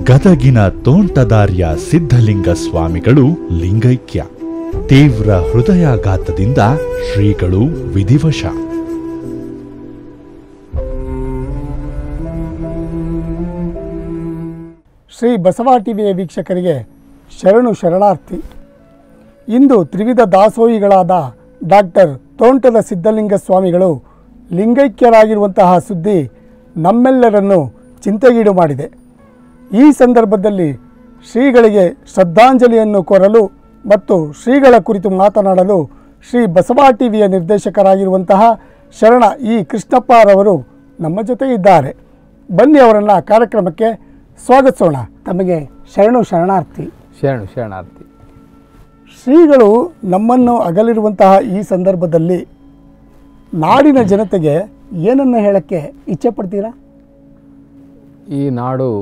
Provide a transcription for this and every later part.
ಗದಗಿನ ತೋಂಟದಾರ್ಯ ಸಿದ್ಧಲಿಂಗ ಸ್ವಾಮಿಗಳು ಲಿಂಗೈಕ್ಯ ತೀವ್ರ ಹೃದಯಾಘಾತದಿಂದ ಶ್ರೀಗಳು ವಿಧಿವಶ ಶ್ರೀ ಬಸವ ಟಿವಿಯ ವೀಕ್ಷಕರಿಗೆ ಶರಣು ಶರಣಾರ್ಥಿ ಇಂದು ತ್ರಿವಿಧ ದಾಸೋಹಿಗಳಾದ ಡಾಕ್ಟರ್ ತೋಂಟದ ಸಿದ್ಧಲಿಂಗ ಸ್ವಾಮಿಗಳು ಲಿಂಗೈಕ್ಯರಾಗಿರುವಂತಹ ಸುದ್ದಿ ನಮ್ಮೆಲ್ಲರನ್ನು ಚಿಂತೆಗೀಡು ಮಾಡಿದೆ ಈ ಸಂದರ್ಭದಲ್ಲಿ ಶ್ರೀಗಳಿಗೆ ಶ್ರದ್ಧಾಂಜಲಿಯನ್ನು ಕೋರಲು ಮತ್ತು ಶ್ರೀಗಳ ಕುರಿತು ಮಾತನಾಡಲು ಶ್ರೀ ಬಸವ ಟಿವಿಯ ನಿರ್ದೇಶಕರಾಗಿರುವಂತಹ ಶರಣ ಇ ಕೃಷ್ಣಪ್ಪರವರು ನಮ್ಮ ಜೊತೆ ಇದ್ದಾರೆ ಬನ್ನಿ ಅವರನ್ನು ಕಾರ್ಯಕ್ರಮಕ್ಕೆ ಸ್ವಾಗತಿಸೋಣ ತಮಗೆ ಶರಣು ಶರಣಾರ್ಥಿ ಶರಣು ಶರಣಾರ್ಥಿ ಶ್ರೀಗಳು ನಮ್ಮನ್ನು ಅಗಲಿರುವಂತಹ ಈ ಸಂದರ್ಭದಲ್ಲಿ ನಾಡಿನ ಜನತೆಗೆ ಏನನ್ನು ಹೇಳಕ್ಕೆ ಇಚ್ಛೆ ಪಡ್ತೀರಾ ಈ ನಾಡು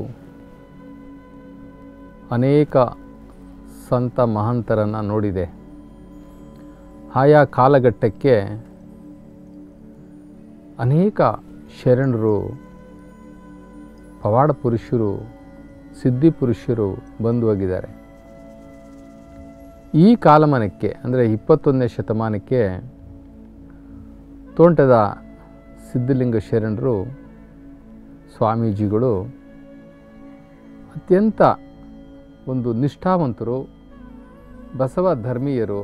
ಅನೇಕ ಸಂತ ಮಹಂತರನ್ನು ನೋಡಿದೆ ಆಯಾ ಕಾಲಘಟ್ಟಕ್ಕೆ ಅನೇಕ ಶರಣರು ಪವಾಡ ಪುರುಷರು ಸಿದ್ಧಿ ಪುರುಷರು ಬಂದು ಹೋಗಿದ್ದಾರೆ ಈ ಕಾಲಮಾನಕ್ಕೆ ಅಂದರೆ ಇಪ್ಪತ್ತೊಂದನೇ ಶತಮಾನಕ್ಕೆ ತೋಂಟದ ಸಿದ್ಧಲಿಂಗ ಶರಣರು ಸ್ವಾಮೀಜಿಗಳು ಅತ್ಯಂತ ಒಂದು ನಿಷ್ಠಾವಂತರು ಬಸವ ಧರ್ಮೀಯರು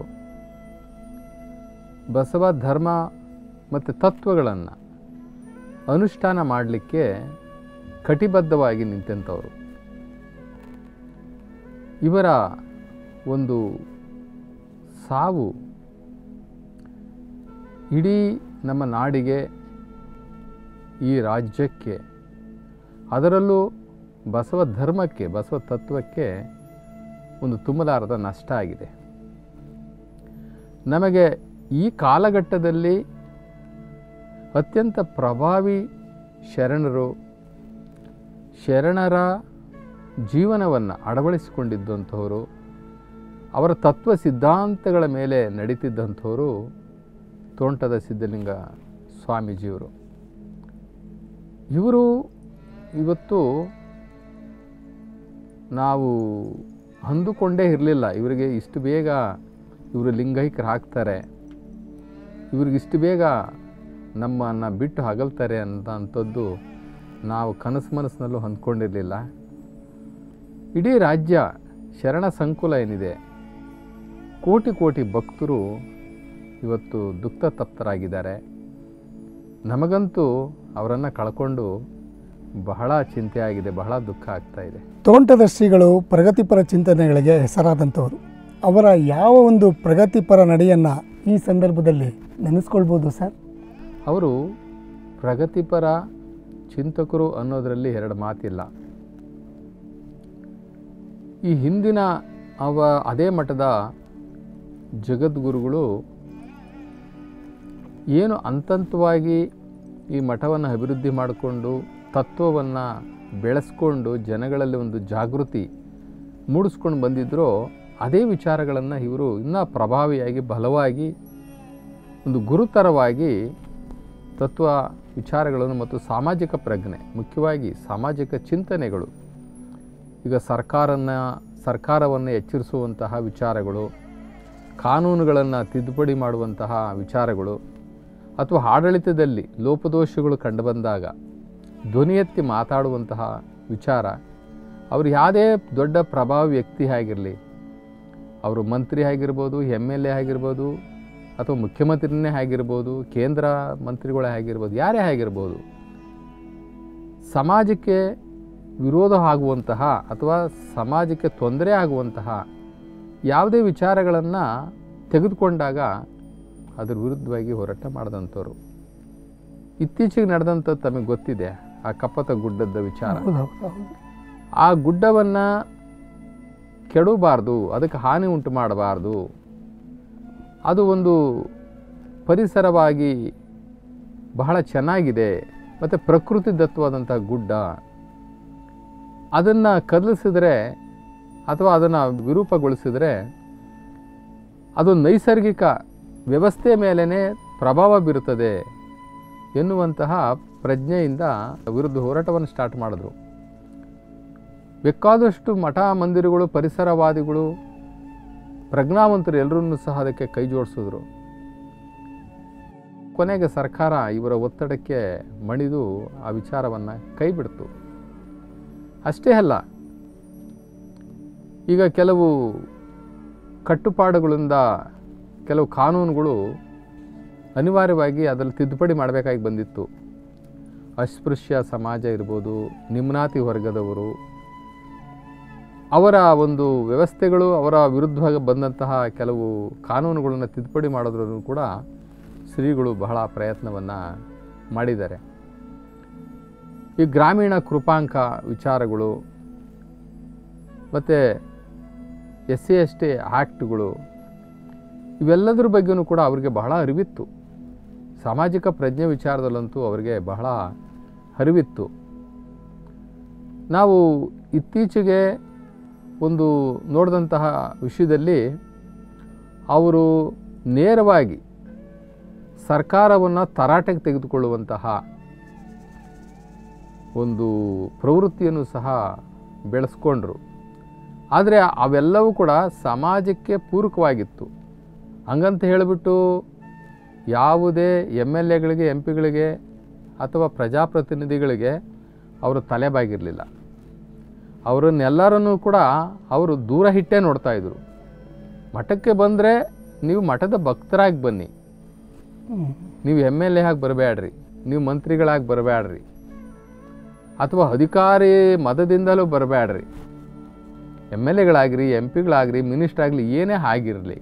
ಬಸವ ಧರ್ಮ ಮತ್ತು ತತ್ವಗಳನ್ನು ಅನುಷ್ಠಾನ ಮಾಡಲಿಕ್ಕೆ ಕಟಿಬದ್ಧವಾಗಿ ನಿಂತೆಂಥವರು ಇವರ ಒಂದು ಸಾವು ಇಡೀ ನಮ್ಮ ನಾಡಿಗೆ ಈ ರಾಜ್ಯಕ್ಕೆ ಅದರಲ್ಲೂ ಬಸವ ಧರ್ಮಕ್ಕೆ ಬಸವ ತತ್ವಕ್ಕೆ ಒಂದು ತುಂಬಲಾರದ ನಷ್ಟ ಆಗಿದೆ ನಮಗೆ ಈ ಕಾಲಘಟ್ಟದಲ್ಲಿ ಅತ್ಯಂತ ಪ್ರಭಾವಿ ಶರಣರು ಶರಣರ ಜೀವನವನ್ನು ಅಳವಡಿಸಿಕೊಂಡಿದ್ದಂಥವರು ಅವರ ತತ್ವ ಸಿದ್ಧಾಂತಗಳ ಮೇಲೆ ನಡೀತಿದ್ದಂಥವರು ತೋಂಟದ ಸಿದ್ಧಲಿಂಗ ಸ್ವಾಮೀಜಿಯವರು ಇವರು ಇವತ್ತು ನಾವು ಅಂದುಕೊಂಡೇ ಇರಲಿಲ್ಲ ಇವರಿಗೆ ಇಷ್ಟು ಬೇಗ ಇವರು ಲಿಂಗೈಕ್ಯರು ಹಾಕ್ತಾರೆ ಇವ್ರಿಗೆ ಇಷ್ಟು ಬೇಗ ನಮ್ಮನ್ನು ಬಿಟ್ಟು ಹಗಲ್ತಾರೆ ಅಂತ ಅಂಥದ್ದು ನಾವು ಕನಸು ಮನಸ್ಸಿನಲ್ಲೂ ಅಂದ್ಕೊಂಡಿರಲಿಲ್ಲ ಇಡೀ ರಾಜ್ಯ ಶರಣ ಸಂಕುಲ ಏನಿದೆ ಕೋಟಿ ಕೋಟಿ ಭಕ್ತರು ಇವತ್ತು ದುಃಖ ತಪ್ತರಾಗಿದ್ದಾರೆ ನಮಗಂತೂ ಅವರನ್ನು ಕಳ್ಕೊಂಡು ಬಹಳ ಚಿಂತೆ ಆಗಿದೆ ಬಹಳ ದುಃಖ ಆಗ್ತಾ ಇದೆ ತೋಂಟದ ಶ್ರೀಗಳು ಪ್ರಗತಿಪರ ಚಿಂತನೆಗಳಿಗೆ ಹೆಸರಾದಂಥವರು ಅವರ ಯಾವ ಒಂದು ಪ್ರಗತಿಪರ ನಡೆಯನ್ನು ಈ ಸಂದರ್ಭದಲ್ಲಿ ನೆನೆಸ್ಕೊಳ್ಬೋದು ಸರ್ ಅವರು ಪ್ರಗತಿಪರ ಚಿಂತಕರು ಅನ್ನೋದರಲ್ಲಿ ಎರಡು ಮಾತಿಲ್ಲ ಈ ಹಿಂದಿನ ಅವ ಅದೇ ಮಠದ ಜಗದ್ಗುರುಗಳು ಏನು ಹಂತಂತವಾಗಿ ಈ ಮಠವನ್ನು ಅಭಿವೃದ್ಧಿ ಮಾಡಿಕೊಂಡು ತತ್ವವನ್ನು ಬೆಳೆಸ್ಕೊಂಡು ಜನಗಳಲ್ಲಿ ಒಂದು ಜಾಗೃತಿ ಮೂಡಿಸ್ಕೊಂಡು ಬಂದಿದ್ದರೋ ಅದೇ ವಿಚಾರಗಳನ್ನು ಇವರು ಇನ್ನೂ ಪ್ರಭಾವಿಯಾಗಿ ಬಲವಾಗಿ ಒಂದು ಗುರುತರವಾಗಿ ತತ್ವ ವಿಚಾರಗಳನ್ನು ಮತ್ತು ಸಾಮಾಜಿಕ ಪ್ರಜ್ಞೆ ಮುಖ್ಯವಾಗಿ ಸಾಮಾಜಿಕ ಚಿಂತನೆಗಳು ಈಗ ಸರ್ಕಾರನ ಸರ್ಕಾರವನ್ನು ಎಚ್ಚರಿಸುವಂತಹ ವಿಚಾರಗಳು ಕಾನೂನುಗಳನ್ನು ತಿದ್ದುಪಡಿ ಮಾಡುವಂತಹ ವಿಚಾರಗಳು ಅಥವಾ ಆಡಳಿತದಲ್ಲಿ ಲೋಪದೋಷಗಳು ಕಂಡುಬಂದಾಗ ಧ್ವನಿ ಎತ್ತಿ ಮಾತಾಡುವಂತಹ ವಿಚಾರ ಅವರು ಯಾವುದೇ ದೊಡ್ಡ ಪ್ರಭಾವ ವ್ಯಕ್ತಿ ಆಗಿರಲಿ ಅವರು ಮಂತ್ರಿ ಆಗಿರ್ಬೋದು ಎಮ್ ಎಲ್ ಎ ಆಗಿರ್ಬೋದು ಅಥವಾ ಮುಖ್ಯಮಂತ್ರಿನೇ ಆಗಿರ್ಬೋದು ಕೇಂದ್ರ ಮಂತ್ರಿಗಳೇ ಆಗಿರ್ಬೋದು ಯಾರೇ ಆಗಿರ್ಬೋದು ಸಮಾಜಕ್ಕೆ ವಿರೋಧ ಆಗುವಂತಹ ಅಥವಾ ಸಮಾಜಕ್ಕೆ ತೊಂದರೆ ಆಗುವಂತಹ ಯಾವುದೇ ವಿಚಾರಗಳನ್ನು ತೆಗೆದುಕೊಂಡಾಗ ಅದರ ವಿರುದ್ಧವಾಗಿ ಹೋರಾಟ ಮಾಡಿದಂಥವ್ರು ಇತ್ತೀಚೆಗೆ ನಡೆದಂಥದ್ದು ತಮಗೆ ಗೊತ್ತಿದೆ ಆ ಕಪ್ಪತ ಗುಡ್ಡದ ವಿಚಾರ ಆ ಗುಡ್ಡವನ್ನು ಕೆಡಬಾರ್ದು ಅದಕ್ಕೆ ಹಾನಿ ಉಂಟು ಮಾಡಬಾರ್ದು ಅದು ಒಂದು ಪರಿಸರವಾಗಿ ಬಹಳ ಚೆನ್ನಾಗಿದೆ ಮತ್ತು ಪ್ರಕೃತಿ ದತ್ತವಾದಂಥ ಗುಡ್ಡ ಅದನ್ನು ಕದಲಿಸಿದ್ರೆ ಅಥವಾ ಅದನ್ನು ವಿರೂಪಗೊಳಿಸಿದರೆ ಅದು ನೈಸರ್ಗಿಕ ವ್ಯವಸ್ಥೆ ಮೇಲೇ ಪ್ರಭಾವ ಬೀರುತ್ತದೆ ಎನ್ನುವಂತಹ ಪ್ರಜ್ಞೆಯಿಂದ ವಿರುದ್ಧ ಹೋರಾಟವನ್ನು ಸ್ಟಾರ್ಟ್ ಮಾಡಿದ್ರು ಬೇಕಾದಷ್ಟು ಮಠ ಮಂದಿರಗಳು ಪರಿಸರವಾದಿಗಳು ಪ್ರಜ್ಞಾವಂತರು ಎಲ್ಲರನ್ನೂ ಸಹ ಅದಕ್ಕೆ ಕೈ ಜೋಡಿಸಿದ್ರು ಕೊನೆಗೆ ಸರ್ಕಾರ ಇವರ ಒತ್ತಡಕ್ಕೆ ಮಣಿದು ಆ ವಿಚಾರವನ್ನು ಕೈ ಬಿಡ್ತು ಅಷ್ಟೇ ಅಲ್ಲ ಈಗ ಕೆಲವು ಕಟ್ಟುಪಾಡುಗಳಿಂದ ಕೆಲವು ಕಾನೂನುಗಳು ಅನಿವಾರ್ಯವಾಗಿ ಅದರಲ್ಲಿ ತಿದ್ದುಪಡಿ ಮಾಡಬೇಕಾಗಿ ಬಂದಿತ್ತು ಅಸ್ಪೃಶ್ಯ ಸಮಾಜ ಇರ್ಬೋದು ನಿಮ್ನಾತಿ ವರ್ಗದವರು ಅವರ ಒಂದು ವ್ಯವಸ್ಥೆಗಳು ಅವರ ವಿರುದ್ಧವಾಗಿ ಬಂದಂತಹ ಕೆಲವು ಕಾನೂನುಗಳನ್ನು ತಿದ್ದುಪಡಿ ಮಾಡೋದ್ರೂ ಕೂಡ ಶ್ರೀಗಳು ಬಹಳ ಪ್ರಯತ್ನವನ್ನು ಮಾಡಿದ್ದಾರೆ ಈ ಗ್ರಾಮೀಣ ಕೃಪಾಂಕ ವಿಚಾರಗಳು ಮತ್ತು ಎಸ್ ಸಿ ಎಸ್ ಟಿ ಆ್ಯಕ್ಟ್ಗಳು ಇವೆಲ್ಲದರ ಬಗ್ಗೆನೂ ಕೂಡ ಅವರಿಗೆ ಬಹಳ ಅರಿವಿತ್ತು ಸಾಮಾಜಿಕ ಪ್ರಜ್ಞೆ ವಿಚಾರದಲ್ಲಂತೂ ಅವರಿಗೆ ಬಹಳ ಅರಿವಿತ್ತು ನಾವು ಇತ್ತೀಚೆಗೆ ಒಂದು ನೋಡಿದಂತಹ ವಿಷಯದಲ್ಲಿ ಅವರು ನೇರವಾಗಿ ಸರ್ಕಾರವನ್ನು ತರಾಟೆಗೆ ತೆಗೆದುಕೊಳ್ಳುವಂತಹ ಒಂದು ಪ್ರವೃತ್ತಿಯನ್ನು ಸಹ ಬೆಳೆಸ್ಕೊಂಡ್ರು ಆದರೆ ಅವೆಲ್ಲವೂ ಕೂಡ ಸಮಾಜಕ್ಕೆ ಪೂರಕವಾಗಿತ್ತು ಹಂಗಂತ ಹೇಳಿಬಿಟ್ಟು ಯಾವುದೇ ಎಮ್ ಎಲ್ ಎಗಳಿಗೆ ಎಂ ಪಿಗಳಿಗೆ ಅಥವಾ ಪ್ರಜಾಪ್ರತಿನಿಧಿಗಳಿಗೆ ಅವರು ತಲೆಬಾಗಿರಲಿಲ್ಲ ಅವರನ್ನೆಲ್ಲರನ್ನೂ ಕೂಡ ಅವರು ದೂರ ಇಟ್ಟೇ ನೋಡ್ತಾ ಇದ್ರು ಮಠಕ್ಕೆ ಬಂದರೆ ನೀವು ಮಠದ ಭಕ್ತರಾಗಿ ಬನ್ನಿ ಹ್ಮ್. ನೀವು ಎಮ್ ಎಲ್ ಎ ಆಗಿ ಬರಬೇಡ್ರಿ ನೀವು ಮಂತ್ರಿಗಳಾಗಿ ಬರಬೇಡ್ರಿ ಅಥವಾ ಅಧಿಕಾರಿ ಮತದಿಂದಲೂ ಬರಬೇಡ್ರಿ ಎಮ್ ಎಲ್ ಎಗಳಾಗ್ರಿ ಎಂ ಪಿಗಳಾಗ್ರಿ ಮಿನಿಸ್ಟರ್ ಆಗಲಿ ಏನೇ ಆಗಿರಲಿ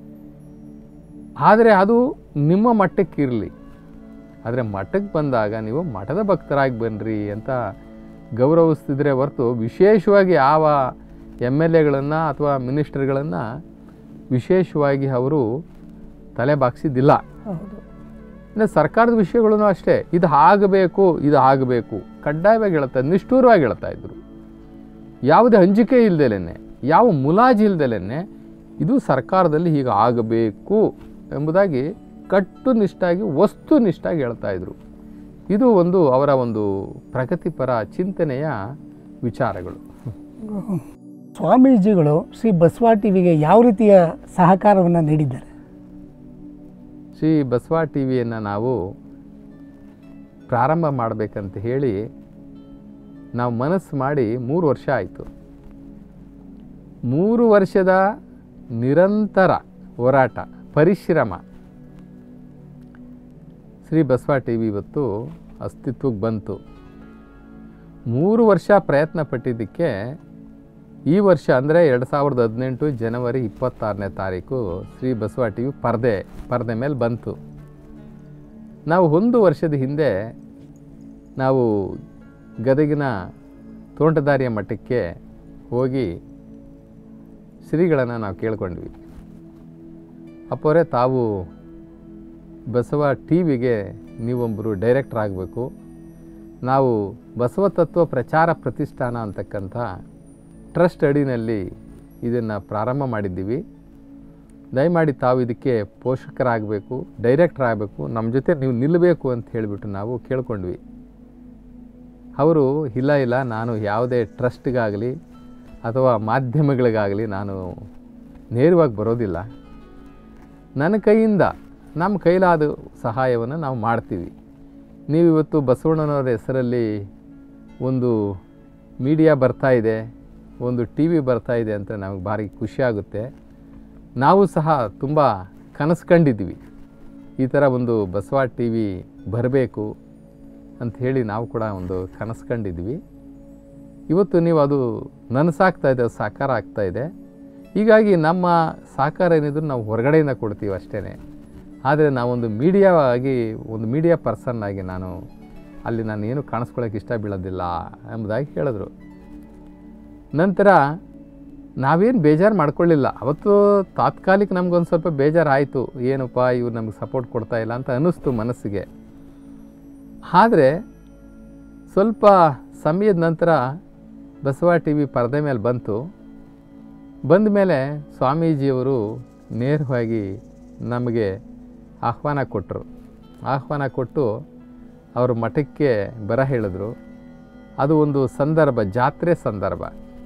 ಆದರೆ ಅದು ನಿಮ್ಮ ಮಟ್ಟಕ್ಕಿರಲಿ ಆದರೆ ಮಠಕ್ಕೆ ಬಂದಾಗ ನೀವು ಮಠದ ಭಕ್ತರಾಗಿ ಬನ್ನಿರಿ ಅಂತ ಗೌರವಿಸ್ತಿದ್ರೆ ಹೊರತು ವಿಶೇಷವಾಗಿ ಯಾವ ಎಮ್ ಎಲ್ ಎಗಳನ್ನು ಅಥವಾ ಮಿನಿಸ್ಟರ್ಗಳನ್ನು ವಿಶೇಷವಾಗಿ ಅವರು ತಲೆ ಬಾಗಿಸಿದ್ದಿಲ್ಲ ಹೌದು ಇನ್ನು ಸರ್ಕಾರದ ವಿಷಯಗಳೂ ಅಷ್ಟೇ ಇದು ಆಗಬೇಕು ಇದು ಆಗಬೇಕು ಕಡ್ಡಾಯವಾಗಿ ಹೇಳ್ತಾ ನಿಷ್ಠೂರವಾಗಿ ಹೇಳ್ತಾ ಇದ್ರು ಯಾವುದೇ ಹಂಚಿಕೆ ಇಲ್ದಲೇನೆ ಯಾವ ಮುಲಾಜಿ ಇಲ್ದಲೇನೆ ಇದು ಸರ್ಕಾರದಲ್ಲಿ ಹೀಗೆ ಆಗಬೇಕು ಎಂಬುದಾಗಿ ಕಟ್ಟುನಿಷ್ಠಾಗಿ ವಸ್ತುನಿಷ್ಠಾಗಿ ಹೇಳ್ತಾ ಇದ್ರು ಇದು ಒಂದು ಅವರ ಒಂದು ಪ್ರಗತಿಪರ ಚಿಂತನೆಯ ವಿಚಾರಗಳು ಸ್ವಾಮೀಜಿಗಳು ಶ್ರೀ ಬಸವ ಟಿವಿಗೆ ಯಾವ ರೀತಿಯ ಸಹಕಾರವನ್ನು ನೀಡಿದ್ದಾರೆ ಶ್ರೀ ಬಸವ ಟಿ ವಿಯನ್ನು ನಾವು ಪ್ರಾರಂಭ ಮಾಡಬೇಕಂತ ಹೇಳಿ ನಾವು ಮನಸ್ಸು ಮಾಡಿ ಮೂರು ವರ್ಷ ಆಯಿತು ಮೂರು ವರ್ಷದ ನಿರಂತರ ಹೋರಾಟ ಪರಿಶ್ರಮ ಶ್ರೀ ಬಸವ ಟಿ ವಿ ಇವತ್ತು ಅಸ್ತಿತ್ವಕ್ಕೆ ಬಂತು ಮೂರು ವರ್ಷ ಪ್ರಯತ್ನ ಪಟ್ಟಿದ್ದಕ್ಕೆ ಈ ವರ್ಷ ಅಂದರೆ ಎರಡು ಸಾವಿರದ ಹದಿನೆಂಟು ಜನವರಿ ಇಪ್ಪತ್ತಾರನೇ ತಾರೀಕು ಶ್ರೀ ಬಸವ ಟಿ ವಿ ಪರದೆ ಪರದೆ ಮೇಲೆ ಬಂತು ನಾವು ಒಂದು ವರ್ಷದ ಹಿಂದೆ ನಾವು ಗದಗಿನ ತೋಂಟದಾರಿಯ ಮಠಕ್ಕೆ ಹೋಗಿ ಶ್ರೀಗಳನ್ನು ನಾವು ಕೇಳ್ಕೊಂಡ್ವಿ ಅಪ್ಪವರೇ ತಾವು ಬಸವ ಟಿ ವಿಗೆ ನೀವೊಬ್ಬರು ಡೈರೆಕ್ಟರ್ ಆಗಬೇಕು ನಾವು ಬಸವ ತತ್ವ ಪ್ರಚಾರ ಪ್ರತಿಷ್ಠಾನ ಅಂತಕ್ಕಂಥ ಟ್ರಸ್ಟ್ ಅಡಿನಲ್ಲಿ ಇದನ್ನು ಪ್ರಾರಂಭ ಮಾಡಿದ್ದೀವಿ ದಯಮಾಡಿ ತಾವು ಇದಕ್ಕೆ ಪೋಷಕರಾಗಬೇಕು ಡೈರೆಕ್ಟರ್ ಆಗಬೇಕು ನಮ್ಮ ಜೊತೆ ನೀವು ನಿಲ್ಲಬೇಕು ಅಂತ ಹೇಳಿಬಿಟ್ಟು ನಾವು ಕೇಳ್ಕೊಂಡ್ವಿ ಅವರು ಇಲ್ಲ ಇಲ್ಲ ನಾನು ಯಾವುದೇ ಟ್ರಸ್ಟ್ಗಾಗಲಿ ಅಥವಾ ಮಾಧ್ಯಮಗಳಿಗಾಗಲಿ ನಾನು ನೇರವಾಗಿ ಬರೋದಿಲ್ಲ ನನ್ನ ಕೈಯಿಂದ ನಮ್ಮ ಕೈಲಾದ ಸಹಾಯವನ್ನು ನಾವು ಮಾಡ್ತೀವಿ ನೀವು ಇವತ್ತು ಬಸವಣ್ಣನವರ ಹೆಸರಲ್ಲಿ ಒಂದು ಮೀಡಿಯಾ ಬರ್ತಾ ಇದೆ ಒಂದು ಟಿ ವಿ ಬರ್ತಾ ಇದೆ ಅಂತ ನಮಗೆ ಭಾರಿ ಖುಷಿಯಾಗುತ್ತೆ ನಾವು ಸಹ ತುಂಬ ಕನಸು ಕಂಡಿದ್ವಿ ಈ ಥರ ಒಂದು ಬಸವ ಟಿ ವಿ ಬರಬೇಕು ಅಂತ ಹೇಳಿ ನಾವು ಕೂಡ ಒಂದು ಕನಸು ಕಂಡಿದ್ವಿ ಇವತ್ತು ನೀವು ಅದು ನನಸಾಗ್ತಾ ಇದೆ ಅದು ಸಾಕಾರ ಆಗ್ತಾ ಇದೆ ಹೀಗಾಗಿ ನಮ್ಮ ಸಹಕಾರ ಏನಿದ್ರು ನಾವು ಹೊರಗಡೆಯಿಂದ ಕೊಡ್ತೀವಿ ಅಷ್ಟೇ ಆದರೆ ನಾವೊಂದು ಮೀಡಿಯಾ ಆಗಿ ಒಂದು ಮೀಡಿಯಾ ಪರ್ಸನ್ ಆಗಿ ನಾನು ಅಲ್ಲಿ ನಾನು ಏನು ಕಾಣಿಸ್ಕೊಳ್ಳೋಕೆ ಇಷ್ಟ ಬೀಳೋದಿಲ್ಲ ಎಂಬುದಾಗಿ ಹೇಳಿದ್ರು ನಂತರ ನಾವೇನು ಬೇಜಾರು ಮಾಡ್ಕೊಳ್ಳಿಲ್ಲ ಅವತ್ತು ತಾತ್ಕಾಲಿಕ ನಮಗೊಂದು ಸ್ವಲ್ಪ ಬೇಜಾರು ಆಯಿತು ಏನಪ್ಪ ಇವ್ರು ನಮಗೆ ಸಪೋರ್ಟ್ ಕೊಡ್ತಾ ಇಲ್ಲ ಅಂತ ಅನ್ನಿಸ್ತು ಮನಸ್ಸಿಗೆ ಆದರೆ ಸ್ವಲ್ಪ ಸಮಯದ ನಂತರ ಬಸವ ಟಿ ವಿ ಪರದೆ ಮೇಲೆ ಬಂತು ಬಂದ ಮೇಲೆ ಸ್ವಾಮೀಜಿಯವರು ನೇರವಾಗಿ ನಮಗೆ ಆಹ್ವಾನ ಕೊಟ್ಟರು ಆಹ್ವಾನ ಕೊಟ್ಟು ಅವರು ಮಠಕ್ಕೆ ಬರ ಹೇಳಿದ್ರು ಅದು ಒಂದು ಸಂದರ್ಭ ಜಾತ್ರೆ ಸಂದರ್ಭ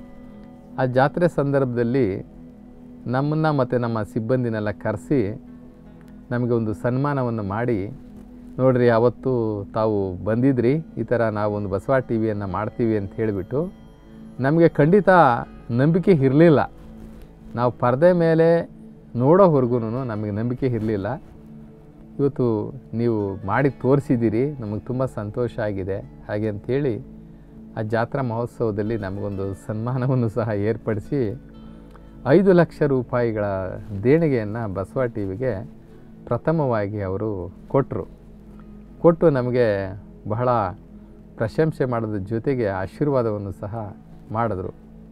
ಆ ಜಾತ್ರೆ ಸಂದರ್ಭದಲ್ಲಿ ನಮ್ಮನ್ನು ಮತ್ತು ನಮ್ಮ ಸಿಬ್ಬಂದಿನೆಲ್ಲ ಕರೆಸಿ ನಮಗೆ ಒಂದು ಸನ್ಮಾನವನ್ನು ಮಾಡಿ ನೋಡ್ರಿ ಅವತ್ತು ತಾವು ಬಂದಿದ್ರಿ ಈ ಥರ ನಾವು ಒಂದು ಬಸವ ಟಿ ವಿಯನ್ನು ಮಾಡ್ತೀವಿ ಅಂತ ಹೇಳಿಬಿಟ್ಟು ನಮಗೆ ಖಂಡಿತ ನಂಬಿಕೆ ಇರಲಿಲ್ಲ ನಾವು ಪರದೆ ಮೇಲೆ ನೋಡೋವರೆಗೂ ನಮಗೆ ನಂಬಿಕೆ ಇರಲಿಲ್ಲ ಇವತ್ತು ನೀವು ಮಾಡಿ ತೋರಿಸಿದ್ದೀರಿ ನಮಗೆ ತುಂಬ ಸಂತೋಷ ಆಗಿದೆ ಹಾಗೆ ಅಂಥೇಳಿ ಆ ಜಾತ್ರಾ ಮಹೋತ್ಸವದಲ್ಲಿ ನಮಗೊಂದು ಸನ್ಮಾನವನ್ನು ಸಹ ಏರ್ಪಡಿಸಿ ಐದು ಲಕ್ಷ ರೂಪಾಯಿಗಳ ದೇಣಿಗೆಯನ್ನು ಬಸವ ಟಿ ವಿಗೆ ಪ್ರಥಮವಾಗಿ ಅವರು ಕೊಟ್ಟರು ಕೊಟ್ಟು ನಮಗೆ ಬಹಳ ಪ್ರಶಂಸೆ ಮಾಡೋದ್ರ ಜೊತೆಗೆ ಆಶೀರ್ವಾದವನ್ನು ಸಹ ಮಾಡಿದ್ರು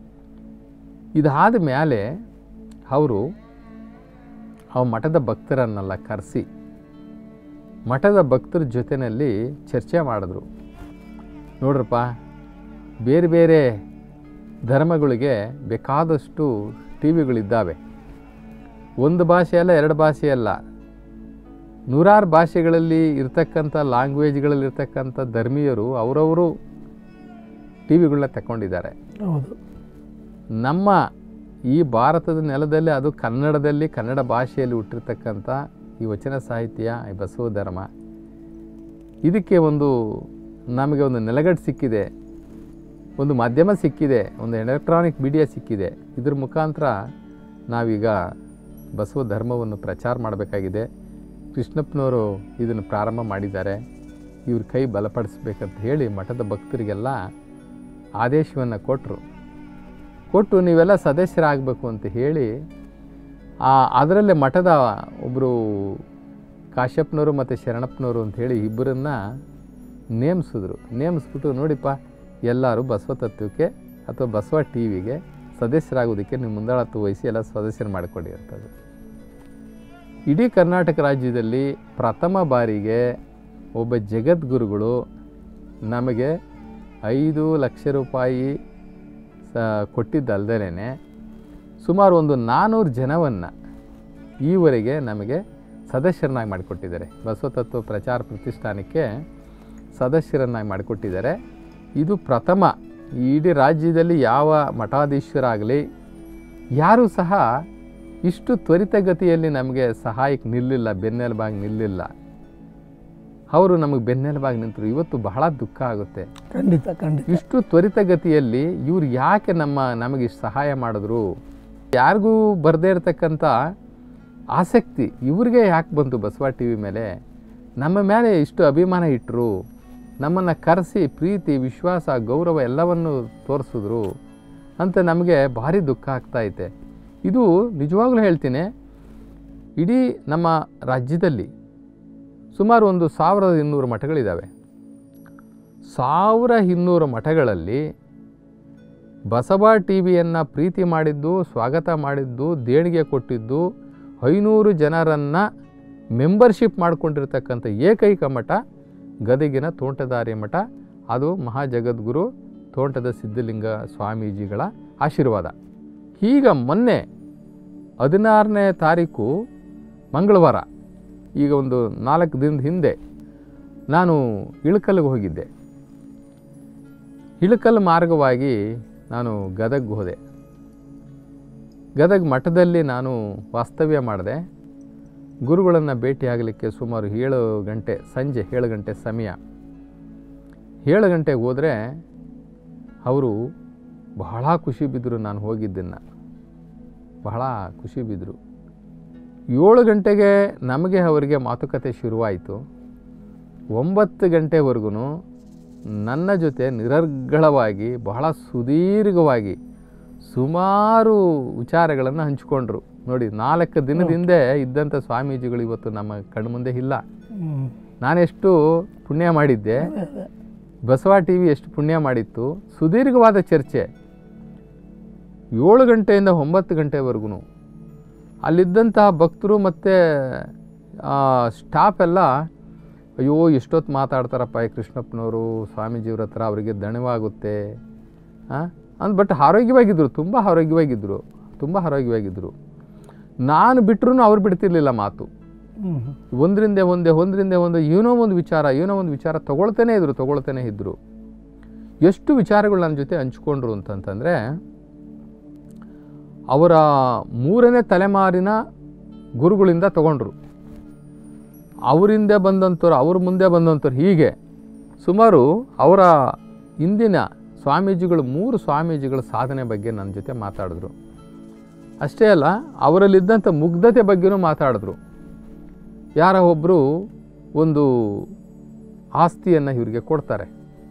ಇದಾದ ಮೇಲೆ ಅವರು ಆ ಮಠದ ಭಕ್ತರನ್ನೆಲ್ಲ ಕರೆಸಿ ಮಠದ ಭಕ್ತರ ಜೊತೆಯಲ್ಲಿ ಚರ್ಚೆ ಮಾಡಿದ್ರು ನೋಡ್ರಪ್ಪ ಬೇರೆ ಬೇರೆ ಧರ್ಮಗಳಿಗೆ ಬೇಕಾದಷ್ಟು ಟಿ ವಿಗಳಿದ್ದಾವೆ ಒಂದು ಭಾಷೆ ಅಲ್ಲ ಎರಡು ಭಾಷೆ ಅಲ್ಲ ನೂರಾರು ಭಾಷೆಗಳಲ್ಲಿ ಇರ್ತಕ್ಕಂಥ ಲ್ಯಾಂಗ್ವೇಜ್ಗಳಲ್ಲಿ ಇರ್ತಕ್ಕಂಥ ಧರ್ಮೀಯರು ಅವರವರು ಟಿ ವಿಗಳನ್ನ ತಗೊಂಡಿದ್ದಾರೆ ಹೌದು ನಮ್ಮ ಈ ಭಾರತದ ನೆಲದಲ್ಲಿ ಅದು ಕನ್ನಡದಲ್ಲಿ ಕನ್ನಡ ಭಾಷೆಯಲ್ಲಿ ಹುಟ್ಟಿರ್ತಕ್ಕಂಥ ಈ ವಚನ ಸಾಹಿತ್ಯ ಈ ಬಸವ ಧರ್ಮ ಇದಕ್ಕೆ ಒಂದು ನಮಗೆ ಒಂದು ನೆಲಗಟ್ಟು ಸಿಕ್ಕಿದೆ ಒಂದು ಮಾಧ್ಯಮ ಸಿಕ್ಕಿದೆ ಒಂದು ಎಲೆಕ್ಟ್ರಾನಿಕ್ ಮೀಡಿಯಾ ಸಿಕ್ಕಿದೆ ಇದ್ರ ಮುಖಾಂತರ ನಾವೀಗ ಬಸವ ಧರ್ಮವನ್ನು ಪ್ರಚಾರ ಮಾಡಬೇಕಾಗಿದೆ ಕೃಷ್ಣಪ್ಪನವರು ಇದನ್ನು ಪ್ರಾರಂಭ ಮಾಡಿದ್ದಾರೆ ಇವ್ರ ಕೈ ಬಲಪಡಿಸ್ಬೇಕಂತ ಹೇಳಿ ಮಠದ ಭಕ್ತರಿಗೆಲ್ಲ ಆದೇಶವನ್ನು ಕೊಟ್ಟರು ಕೊಟ್ಟು ನೀವೆಲ್ಲ ಸದಸ್ಯರಾಗಬೇಕು ಅಂತ ಹೇಳಿ ಆ ಅದರಲ್ಲೇ ಮಠದ ಒಬ್ಬರು ಕಾಶ್ಯಪ್ನವರು ಮತ್ತು ಶರಣಪ್ಪನವರು ಅಂತ ಹೇಳಿ ಇಬ್ಬರನ್ನ ನೇಮಿಸಿದ್ರು ನೇಮಿಸ್ಬಿಟ್ಟು ನೋಡಿಪ್ಪ ಎಲ್ಲರೂ ಬಸವ ತತ್ವಕ್ಕೆ ಅಥವಾ ಬಸವ ಟಿ ವಿಗೆ ಸದಸ್ಯರಾಗೋದಕ್ಕೆ ನೀವು ಮುಂದಾಳತ್ವ ವಹಿಸಿ ಎಲ್ಲ ಸದಸ್ಯರು ಮಾಡಿಕೊಡಿ ಅಂತದ್ದು ಇಡೀ ಕರ್ನಾಟಕ ರಾಜ್ಯದಲ್ಲಿ ಪ್ರಥಮ ಬಾರಿಗೆ ಒಬ್ಬ ಜಗದ್ಗುರುಗಳು ನಮಗೆ ಐದು ಲಕ್ಷ ರೂಪಾಯಿ ಸ ಕೊಟ್ಟಿದ್ದಲ್ದಲೇ ಸುಮಾರು ಒಂದು ನಾನ್ನೂರು ಜನವನ್ನು ಈವರೆಗೆ ನಮಗೆ ಸದಸ್ಯರನ್ನಾಗಿ ಮಾಡಿಕೊಟ್ಟಿದ್ದಾರೆ ಬಸವತತ್ವ ಪ್ರಚಾರ ಪ್ರತಿಷ್ಠಾನಕ್ಕೆ ಸದಸ್ಯರನ್ನಾಗಿ ಮಾಡಿಕೊಟ್ಟಿದ್ದಾರೆ ಇದು ಪ್ರಥಮ ಈ ಇಡೀ ರಾಜ್ಯದಲ್ಲಿ ಯಾವ ಮಠಾಧೀಶರಾಗಲಿ ಯಾರೂ ಸಹ ಇಷ್ಟು ತ್ವರಿತಗತಿಯಲ್ಲಿ ನಮಗೆ ಸಹಾಯಕ್ಕೆ ನಿಲ್ಲಿಲ್ಲ ಬೆನ್ನೆಲುಬಾಗಿ ನಿಲ್ಲಿಲ್ಲ ಅವರು ನಮಗೆ ಬೆನ್ನೆಲುಬಾಗಿ ನಿಂತರು ಇವತ್ತು ಬಹಳ ದುಃಖ ಆಗುತ್ತೆ ಖಂಡಿತ ಖಂಡಿತ ಇಷ್ಟು ತ್ವರಿತಗತಿಯಲ್ಲಿ ಇವ್ರು ಯಾಕೆ ನಮ್ಮ ನಮಗೆ ಇಷ್ಟು ಸಹಾಯ ಮಾಡಿದ್ರು ಯಾರಿಗೂ ಬರದೇ ಇರತಕ್ಕಂಥ ಆಸಕ್ತಿ ಇವ್ರಿಗೆ ಯಾಕೆ ಬಂತು ಬಸವ ಟಿ ವಿ ಮೇಲೆ ನಮ್ಮ ಮೇಲೆ ಇಷ್ಟು ಅಭಿಮಾನ ಇಟ್ಟರು ನಮ್ಮನ್ನು ಕರೆಸಿ ಪ್ರೀತಿ ವಿಶ್ವಾಸ ಗೌರವ ಎಲ್ಲವನ್ನು ತೋರಿಸಿದ್ರು ಅಂತ ನಮಗೆ ಭಾರಿ ದುಃಖ ಆಗ್ತಾಯಿದೆ ಇದು ನಿಜವಾಗ್ಲೂ ಹೇಳ್ತೀನಿ ಇಡೀ ನಮ್ಮ ರಾಜ್ಯದಲ್ಲಿ ಸುಮಾರು ಒಂದು ಸಾವಿರದ ಇನ್ನೂರು ಮಠಗಳಿದ್ದಾವೆ ಸಾವಿರ ಇನ್ನೂರು ಮಠಗಳಲ್ಲಿ ಬಸವ ಟಿ ವಿಯನ್ನು ಪ್ರೀತಿ ಮಾಡಿದ್ದು ಸ್ವಾಗತ ಮಾಡಿದ್ದು ದೇಣಿಗೆ ಕೊಟ್ಟಿದ್ದು ಐನೂರು ಜನರನ್ನು ಮೆಂಬರ್ಶಿಪ್ ಮಾಡಿಕೊಂಡಿರ್ತಕ್ಕಂಥ ಏಕೈಕ ಮಠ ಗದಗಿನ ತೋಂಟದಾರಿ ಮಠ ಅದು ಮಹಾಜಗದ್ಗುರು ತೋಂಟದ ಸಿದ್ಧಲಿಂಗ ಸ್ವಾಮೀಜಿಗಳ ಆಶೀರ್ವಾದ ಈಗ ಮೊನ್ನೆ ಹದಿನಾರನೇ ತಾರೀಕು ಮಂಗಳವಾರ ಈಗ ಒಂದು ನಾಲ್ಕು ದಿನದ ಹಿಂದೆ ನಾನು ಇಳಕಲ್ಗೆ ಹೋಗಿದ್ದೆ ಇಳಕಲ್ ಮಾರ್ಗವಾಗಿ ನಾನು ಗದಗ್ ಹೋದೆ ಗದಗ್ ಮಠದಲ್ಲಿ ನಾನು ವಾಸ್ತವ್ಯ ಮಾಡಿದೆ ಗುರುಗಳನ್ನು ಭೇಟಿಯಾಗಲಿಕ್ಕೆ ಸುಮಾರು ಏಳು ಗಂಟೆ ಸಂಜೆ ಏಳು ಗಂಟೆ ಸಮಯ ಏಳು ಗಂಟೆಗೆ ಹೋದರೆ ಅವರು ಬಹಳ ಖುಷಿ ಬಿದ್ದರು ನಾನು ಹೋಗಿದ್ದನ್ನು ಬಹಳ ಖುಷಿ ಬಿದ್ದರು ಏಳು ಗಂಟೆಗೆ ನಮಗೆ ಅವರಿಗೆ ಮಾತುಕತೆ ಶುರುವಾಯಿತು ಒಂಬತ್ತು ಗಂಟೆವರೆಗೂ ನನ್ನ ಜೊತೆ ನಿರರ್ಗಳವಾಗಿ ಬಹಳ ಸುದೀರ್ಘವಾಗಿ ಸುಮಾರು ವಿಚಾರಗಳನ್ನು ಹಂಚಿಕೊಂಡ್ರು ನೋಡಿ ನಾಲ್ಕು ದಿನದ ಹಿಂದೆ ಇದ್ದಂಥ ಸ್ವಾಮೀಜಿಗಳು ಇವತ್ತು ನಮ್ಮ ಕಣ್ಮುಂದೆ ಇಲ್ಲ ಹ್ಮ್. ನಾನೆಷ್ಟು ಪುಣ್ಯ ಮಾಡಿದ್ದೆ ಅದೇ, ಅದೇ. ಬಸವ ಟಿ ವಿ ಎಷ್ಟು ಪುಣ್ಯ ಮಾಡಿತ್ತು ಸುದೀರ್ಘವಾದ ಚರ್ಚೆ ಏಳು ಗಂಟೆಯಿಂದ ಒಂಬತ್ತು ಗಂಟೆವರೆಗೂ ಅಲ್ಲಿದ್ದಂತಹ ಭಕ್ತರು ಮತ್ತು ಸ್ಟಾಫ್ ಎಲ್ಲ ಅಯ್ಯೋ ಎಷ್ಟೊತ್ತು ಮಾತಾಡ್ತಾರಪ್ಪ ಈ ಕೃಷ್ಣಪ್ಪನವರು ಸ್ವಾಮೀಜಿಯವ್ರ ಹತ್ರ ಅವರಿಗೆ ದಣಿವಾಗುತ್ತೆ ಅಂದ್ ಬಟ್ ಆರೋಗ್ಯವಾಗಿದ್ದರು ತುಂಬ ಆರೋಗ್ಯವಾಗಿದ್ದರು ತುಂಬ ಆರೋಗ್ಯವಾಗಿದ್ದರು ನಾನು ಬಿಟ್ಟರು ಅವ್ರು ಬಿಡ್ತಿರ್ಲಿಲ್ಲ ಮಾತು ಹ್ಮ್, ಹ್ಮ್. ಒಂದರಿಂದ ಒಂದೇ ಒಂದರಿಂದ ಒಂದು ಏನೋ ಒಂದು ವಿಚಾರ ಏನೋ ಒಂದು ವಿಚಾರ ತಗೊಳ್ತಾನೆ ಇದ್ರು ತಗೊಳ್ತಾನೆ ಇದ್ದರು ಎಷ್ಟು ವಿಚಾರಗಳು ನನ್ನ ಜೊತೆ ಹಂಚ್ಕೊಂಡ್ರು ಅಂತಂತಂದರೆ ಅವರ ಮೂರನೇ ತಲೆಮಾರಿನ ಗುರುಗಳಿಂದ ತಗೊಂಡ್ರು ಅವರಿಂದ ಬಂದಂಥವ್ರು ಅವ್ರ ಮುಂದೆ ಬಂದಂಥವ್ರು ಹೀಗೆ ಸುಮಾರು ಅವರ ಇಂದಿನ ಸ್ವಾಮೀಜಿಗಳು ಮೂರು ಸ್ವಾಮೀಜಿಗಳ ಸಾಧನೆ ಬಗ್ಗೆ ನನ್ನ ಜೊತೆ ಮಾತಾಡಿದ್ರು ಅಷ್ಟೇ ಅಲ್ಲ ಅವರಲ್ಲಿದ್ದಂಥ ಮುಗ್ಧತೆ ಬಗ್ಗೆನೂ ಮಾತಾಡಿದ್ರು ಯಾರ ಒಬ್ಬರು ಒಂದು ಆಸ್ತಿಯನ್ನು ಇವರಿಗೆ ಕೊಡ್ತಾರೆ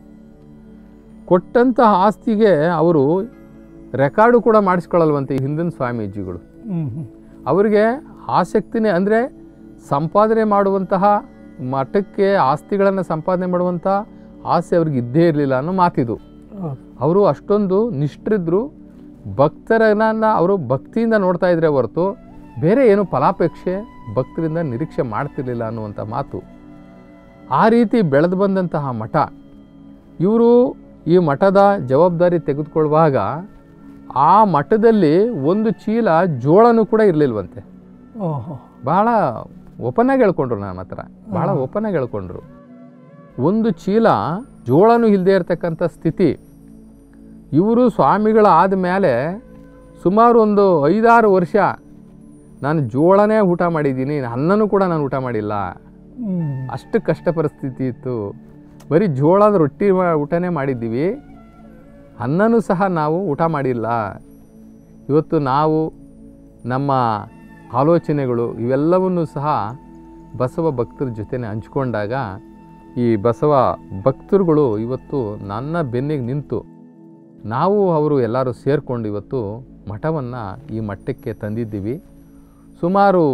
ಕೊಟ್ಟಂತಹ ಆಸ್ತಿಗೆ ಅವರು ರೆಕಾರ್ಡು ಕೂಡ ಮಾಡಿಸ್ಕೊಳ್ಳಲ್ವಂತೆ ಈ ಹಿಂದಿನ ಸ್ವಾಮೀಜಿಗಳು ಹ್ಮ್ ಹ್ಮ್ ಅವರಿಗೆ ಆಸಕ್ತಿನೇ ಅಂದರೆ ಸಂಪಾದನೆ ಮಾಡುವಂತಹ ಮಠಕ್ಕೆ ಆಸ್ತಿಗಳನ್ನು ಸಂಪಾದನೆ ಮಾಡುವಂಥ ಆಸೆ ಅವ್ರಿಗೆ ಇದ್ದೇ ಇರಲಿಲ್ಲ ಅನ್ನೋ ಮಾತಿದು ಹೌದು ಅವರು ಅಷ್ಟೊಂದು ನಿಷ್ಠರಿದ್ರು ಭಕ್ತರನ್ನ ಅವರು ಭಕ್ತಿಯಿಂದ ನೋಡ್ತಾ ಇದ್ರೆ ಹೊರತು ಬೇರೆ ಏನು ಫಲಾಪೇಕ್ಷೆ ಭಕ್ತರಿಂದ ನಿರೀಕ್ಷೆ ಮಾಡ್ತಿರ್ಲಿಲ್ಲ ಅನ್ನುವಂಥ ಮಾತು ಆ ರೀತಿ ಬೆಳೆದು ಬಂದಂತಹ ಮಠ ಇವರು ಈ ಮಠದ ಜವಾಬ್ದಾರಿ ತೆಗೆದುಕೊಳ್ಳುವಾಗ ಆ ಮಠದಲ್ಲಿ ಒಂದು ಚೀಲ ಜೋಳನೂ ಕೂಡ ಇರಲಿಲ್ವಂತೆ ಓಹೋ ಭಾಳ ಒಪನಾಗಿ ಹೇಳ್ಕೊಂಡ್ರು ನನ್ನ ಹತ್ರ ಭಾಳ ಒಪನಾಗಿ ಹೇಳ್ಕೊಂಡ್ರು ಒಂದು ಚೀಲ ಜೋಳನೂ ಇಲ್ಲದೆ ಇರತಕ್ಕಂಥ ಸ್ಥಿತಿ ಇವರು ಸ್ವಾಮಿಗಳ ಆದಮೇಲೆ ಸುಮಾರು ಒಂದು ಐದಾರು ವರ್ಷ ನಾನು ಜೋಳನೇ ಊಟ ಮಾಡಿದ್ದೀನಿ ಅನ್ನನೂ ಕೂಡ ನಾನು ಊಟ ಮಾಡಿಲ್ಲ ಹ್ಮ್ ಅಷ್ಟು ಕಷ್ಟ ಪರಿಸ್ಥಿತಿ ಇತ್ತು ಬರೀ ಜೋಳದ ರೊಟ್ಟಿ ಮಾ- ಊಟನೇ ಮಾಡಿದ್ದೀವಿ ಅನ್ನನೂ ಸಹ ನಾವು ಊಟ ಮಾಡಿಲ್ಲ ಇವತ್ತು ನಾವು ನಮ್ಮ ಆಲೋಚನೆಗಳು ಇವೆಲ್ಲವನ್ನೂ ಸಹ ಬಸವ ಭಕ್ತರ ಜೊತೆನೆ ಹಂಚ್ಕೊಂಡಾಗ ಈ ಬಸವ ಭಕ್ತರುಗಳು ಇವತ್ತು ನನ್ನ ಬೆನ್ನಿಗೆ ನಿಂತು ನಾವು ಅವರು ಎಲ್ಲರೂ ಸೇರಿಕೊಂಡು ಇವತ್ತು ಮಠವನ್ನು ಈ ಮಟ್ಟಕ್ಕೆ ತಂದಿದ್ದೀವಿ ಸುಮಾರು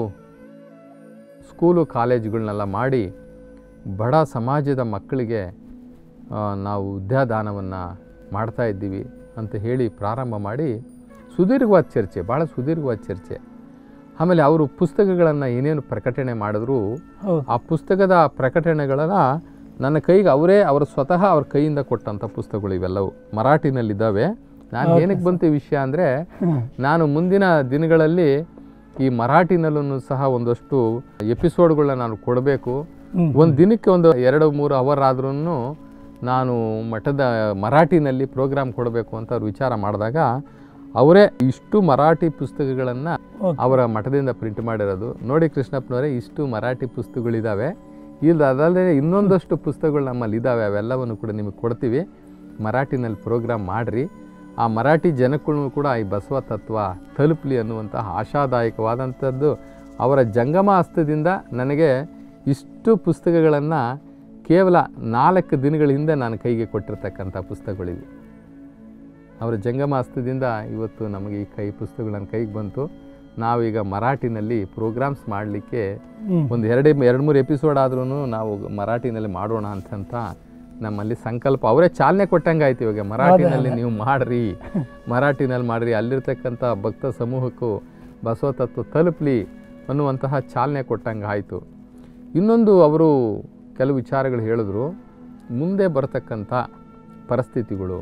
ಸ್ಕೂಲು ಕಾಲೇಜುಗಳನ್ನೆಲ್ಲ ಮಾಡಿ ಬಡ ಸಮಾಜದ ಮಕ್ಕಳಿಗೆ ಆ, ನಾವು ವಿದ್ಯಾದಾನವನ್ನು ಮಾಡ್ತಾ ಇದ್ದೀವಿ ಅಂತ ಹೇಳಿ ಪ್ರಾರಂಭ ಮಾಡಿ ಸುದೀರ್ಘವಾದ ಚರ್ಚೆ ಭಾಳ ಸುದೀರ್ಘವಾದ ಚರ್ಚೆ ಆಮೇಲೆ ಅವರು ಪುಸ್ತಕಗಳನ್ನು ಏನೇನು ಪ್ರಕಟಣೆ ಮಾಡಿದ್ರು ಹೌದು ಆ ಪುಸ್ತಕದ ಪ್ರಕಟಣೆಗಳನ್ನು ನನ್ನ ಕೈಗೆ ಅವರೇ ಅವರ ಸ್ವತಃ ಅವ್ರ ಕೈಯಿಂದ ಕೊಟ್ಟಂಥ ಪುಸ್ತಕಗಳು ಇವೆಲ್ಲವು ಮರಾಠಿನಲ್ಲಿದ್ದಾವೆ ನಾನು ಏನಕ್ಕೆ ಬಂತು ಈ ವಿಷಯ ಅಂದರೆ ಹ್ಮ್ ನಾನು ಮುಂದಿನ ದಿನಗಳಲ್ಲಿ ಈ ಮರಾಠಿನಲ್ಲೂ ಸಹ ಒಂದಷ್ಟು ಎಪಿಸೋಡ್ಗಳನ್ನ ನಾನು ಕೊಡಬೇಕು ಹ್ಮ್ ಒಂದು ದಿನಕ್ಕೆ ಒಂದು ಎರಡು ಮೂರು ಅವರ್ ಆದ್ರೂ ನಾನು ಮಠದ ಮರಾಠಿನಲ್ಲಿ ಪ್ರೋಗ್ರಾಮ್ ಕೊಡಬೇಕು ಅಂತ ಅವ್ರು ವಿಚಾರ ಮಾಡಿದಾಗ ಅವರೇ ಇಷ್ಟು ಮರಾಠಿ ಪುಸ್ತಕಗಳನ್ನು Okay. ಅವರ ಮಠದಿಂದ ಪ್ರಿಂಟ್ ಮಾಡಿರೋದು ನೋಡಿ ಕೃಷ್ಣಪ್ಪನವರೇ ಇಷ್ಟು ಮರಾಠಿ ಪುಸ್ತಕಗಳಿದ್ದಾವೆ ಇಲ್ಲ ಅದಲ್ಲದೆ ಇನ್ನೊಂದಷ್ಟು ಪುಸ್ತಕಗಳು ನಮ್ಮಲ್ಲಿ ಇದ್ದಾವೆ ಅವೆಲ್ಲವನ್ನು ಕೂಡ ನಿಮಗೆ ಕೊಡ್ತೀವಿ ಮರಾಠಿನಲ್ಲಿ ಪ್ರೋಗ್ರಾಮ್ ಮಾಡಿರಿ ಆ ಮರಾಠಿ ಜನಕ್ಕೂ ಕೂಡ ಈ ಬಸವ ತತ್ವ ತಲುಪಲಿ ಅನ್ನುವಂತಹ ಆಶಾದಾಯಕವಾದಂಥದ್ದು ಅವರ ಜಂಗಮ ಹಸ್ತದಿಂದ ನನಗೆ ಇಷ್ಟು ಪುಸ್ತಕಗಳನ್ನು ಕೇವಲ ನಾಲ್ಕು ದಿನಗಳ ಹಿಂದೆ ನಾನು ಕೈಗೆ ಕೊಟ್ಟಿರ್ತಕ್ಕಂಥ ಪುಸ್ತಕಗಳಿವೆ ಅವರ ಜಂಗಮ ಹಸ್ತದಿಂದ ಇವತ್ತು ನಮಗೆ ಈ ಕೈ ಪುಸ್ತಕಗಳು ನನ್ನ ಕೈಗೆ ಬಂತು ನಾವೀಗ ಮರಾಠಿನಲ್ಲಿ ಪ್ರೋಗ್ರಾಮ್ಸ್ ಮಾಡಲಿಕ್ಕೆ ಹ್ಮ್ ಒಂದು ಎರಡು ಎರಡು ಮೂರು ಎಪಿಸೋಡ್ ಆದ್ರೂ ನಾವು ಮರಾಠಿನಲ್ಲಿ ಮಾಡೋಣ ಅಂತಂತ ನಮ್ಮಲ್ಲಿ ಸಂಕಲ್ಪ ಅವರೇ ಚಾಲನೆ ಕೊಟ್ಟಂಗೆ ಆಯ್ತು ಇವಾಗ ಮರಾಠಿನಲ್ಲಿ ನೀವು ಮಾಡ್ರಿ ಮರಾಠಿನಲ್ಲಿ ಮಾಡ್ರಿ ಅಲ್ಲಿರ್ತಕ್ಕಂಥ ಭಕ್ತ ಸಮೂಹಕ್ಕೂ ಬಸವ ತತ್ವ ತಲುಪಲಿ ಅನ್ನುವಂತಹ ಚಾಲನೆ ಕೊಟ್ಟಂಗೆ ಆಯಿತು ಇನ್ನೊಂದು ಅವರು ಕೆಲವು ವಿಚಾರಗಳು ಹೇಳಿದ್ರು ಮುಂದೆ ಬರ್ತಕ್ಕಂಥ ಪರಿಸ್ಥಿತಿಗಳು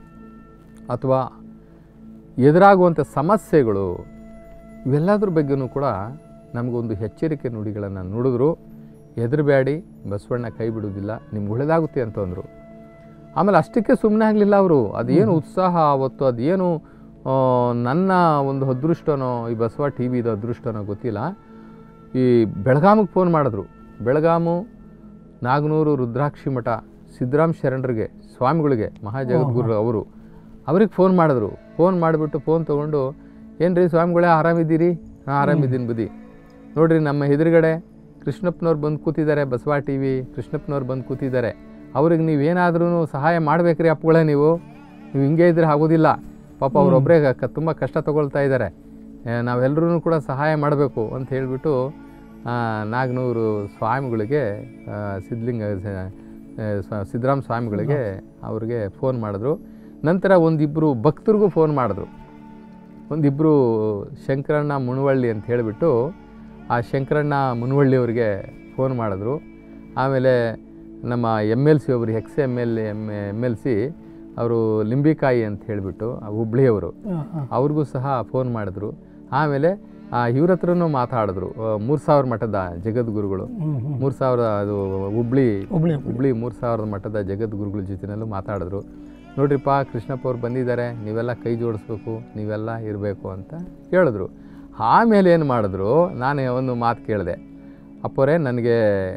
ಅಥವಾ ಎದುರಾಗುವಂಥ ಸಮಸ್ಯೆಗಳು ಇವೆಲ್ಲದ್ರ ಬಗ್ಗೆನೂ ಕೂಡ ನಮಗೊಂದು ಎಚ್ಚರಿಕೆ ನುಡಿಗಳನ್ನು ನುಡಿದ್ರು ಹೆದರಬೇಡಿ ಬಸವಣ್ಣ ಕೈ ಬಿಡುವುದಿಲ್ಲ ನಿಮ್ಗೆ ಒಳ್ಳೆಯದಾಗುತ್ತೆ ಅಂತಂದರು ಆಮೇಲೆ ಅಷ್ಟಕ್ಕೆ ಸುಮ್ಮನೆ ಆಗಲಿಲ್ಲ ಅವರು ಅದೇನು ಉತ್ಸಾಹ ಅವತ್ತು ಅದೇನು ಆ, ನನ್ನ ಒಂದು ಅದೃಷ್ಟನೋ ಈ ಬಸವ ಟಿ ವಿದು ಅದೃಷ್ಟನೋ ಗೊತ್ತಿಲ್ಲ ಈ ಬೆಳಗಾಮಿಗೆ ಫೋನ್ ಮಾಡಿದ್ರು ಬೆಳಗಾಮು ನಾಗನೂರು ರುದ್ರಾಕ್ಷಿ ಮಠ ಸಿದ್ದರಾಮ್ ಶರಣರಿಗೆ ಸ್ವಾಮಿಗಳಿಗೆ ಮಹಾಜಗದ್ಗುರು ಅವರು ಅವ್ರಿಗೆ ಫೋನ್ ಮಾಡಿದ್ರು ಫೋನ್ ಮಾಡಿಬಿಟ್ಟು ಫೋನ್ ತೊಗೊಂಡು ಏನು ರೀ ಸ್ವಾಮಿಗಳೇ ಆರಾಮಿದ್ದೀರಿ ಹಾಂ ಆರಾಮಿದ್ದೀನಿ ಬುದ್ಧಿ ನೋಡ್ರಿ ನಮ್ಮ ಎದುರುಗಡೆ ಕೃಷ್ಣಪ್ಪನವ್ರು ಬಂದು ಕೂತಿದ್ದಾರೆ ಬಸವ ಟಿ ವಿ ಕೃಷ್ಣಪ್ಪನವ್ರು ಬಂದು ಕೂತಿದ್ದಾರೆ ಅವ್ರಿಗೆ ನೀವೇನಾದ್ರೂ ಸಹಾಯ ಮಾಡ್ಬೇಕ್ರಿ ಅಪ್ಪಗಳೇ ನೀವು ನೀವು ಹಿಂಗೆ ಇದ್ರೆ ಆಗೋದಿಲ್ಲ ಪಾಪ ಅವರೊಬ್ಬರೇ ತುಂಬ ಕಷ್ಟ ತಗೊಳ್ತಾ ಇದ್ದಾರೆ ನಾವೆಲ್ಲರೂ ಕೂಡ ಸಹಾಯ ಮಾಡಬೇಕು ಅಂತ ಹೇಳಿಬಿಟ್ಟು ನಾಗನೂರು ಸ್ವಾಮಿಗಳಿಗೆ ಆ, ಸಿದ್ಧಲಿಂಗ ಸ- ಆ, ಸ- ಸಿದ್ದರಾಮ ಸ್ವಾಮಿಗಳಿಗೆ ಅವ್ರಿಗೆ ಫೋನ್ ಮಾಡಿದ್ರು ನಂತರ ಒಂದಿಬ್ಬರು ಭಕ್ತರಿಗೂ ಫೋನ್ ಮಾಡಿದ್ರು ಒಂದಿಬ್ಬರು ಶಂಕರಣ್ಣ ಮುನವಳ್ಳಿ ಅಂತ ಹೇಳಿಬಿಟ್ಟು ಆ ಶಂಕರಣ್ಣ ಮುನವಳ್ಳಿ ಅವರಿಗೆ ಫೋನ್ ಮಾಡಿದ್ರು ಆಮೇಲೆ ನಮ್ಮ ಎಮ್ ಎಲ್ ಸಿ ಒಬ್ಬರು ex M L M M L C ಅವರು ಲಿಂಬಿಕಾಯಿ ಅಂತ ಹೇಳಿಬಿಟ್ಟು ಹುಬ್ಳಿಯವರು ಹಾಂ ಹಾಂ ಅವ್ರಿಗೂ ಸಹ ಫೋನ್ ಮಾಡಿದ್ರು ಆಮೇಲೆ ಇವ್ರ ಹತ್ರನೂ ಮಾತಾಡಿದ್ರು ಮೂರು ಸಾವಿರ ಮಠದ ಜಗದ್ಗುರುಗಳು ಹ್ಮ್ ಹ್ಮ್ ಮೂರು ಸಾವಿರ ಅದು ಹುಬ್ಳಿ ಹುಬ್ಳಿ ಹುಬ್ಳಿ ಮೂರು ಸಾವಿರದ ಮಠದ ಜಗದ್ಗುರುಗಳ ಜೊತೆನಲ್ಲೂ ಮಾತಾಡಿದ್ರು ನೋಡ್ರಿಪ್ಪ ಕೃಷ್ಣಪ್ಪ ಅವ್ರು ಬಂದಿದ್ದಾರೆ ನೀವೆಲ್ಲ ಕೈ ಜೋಡಿಸ್ಬೇಕು ನೀವೆಲ್ಲ ಇರಬೇಕು ಅಂತ ಹೇಳಿದ್ರು ಆಮೇಲೆ ಏನು ಮಾಡಿದ್ರು ನಾನು ಒಂದು ಮಾತು ಕೇಳಿದೆ ಅಪ್ಪರೇ ನನಗೆ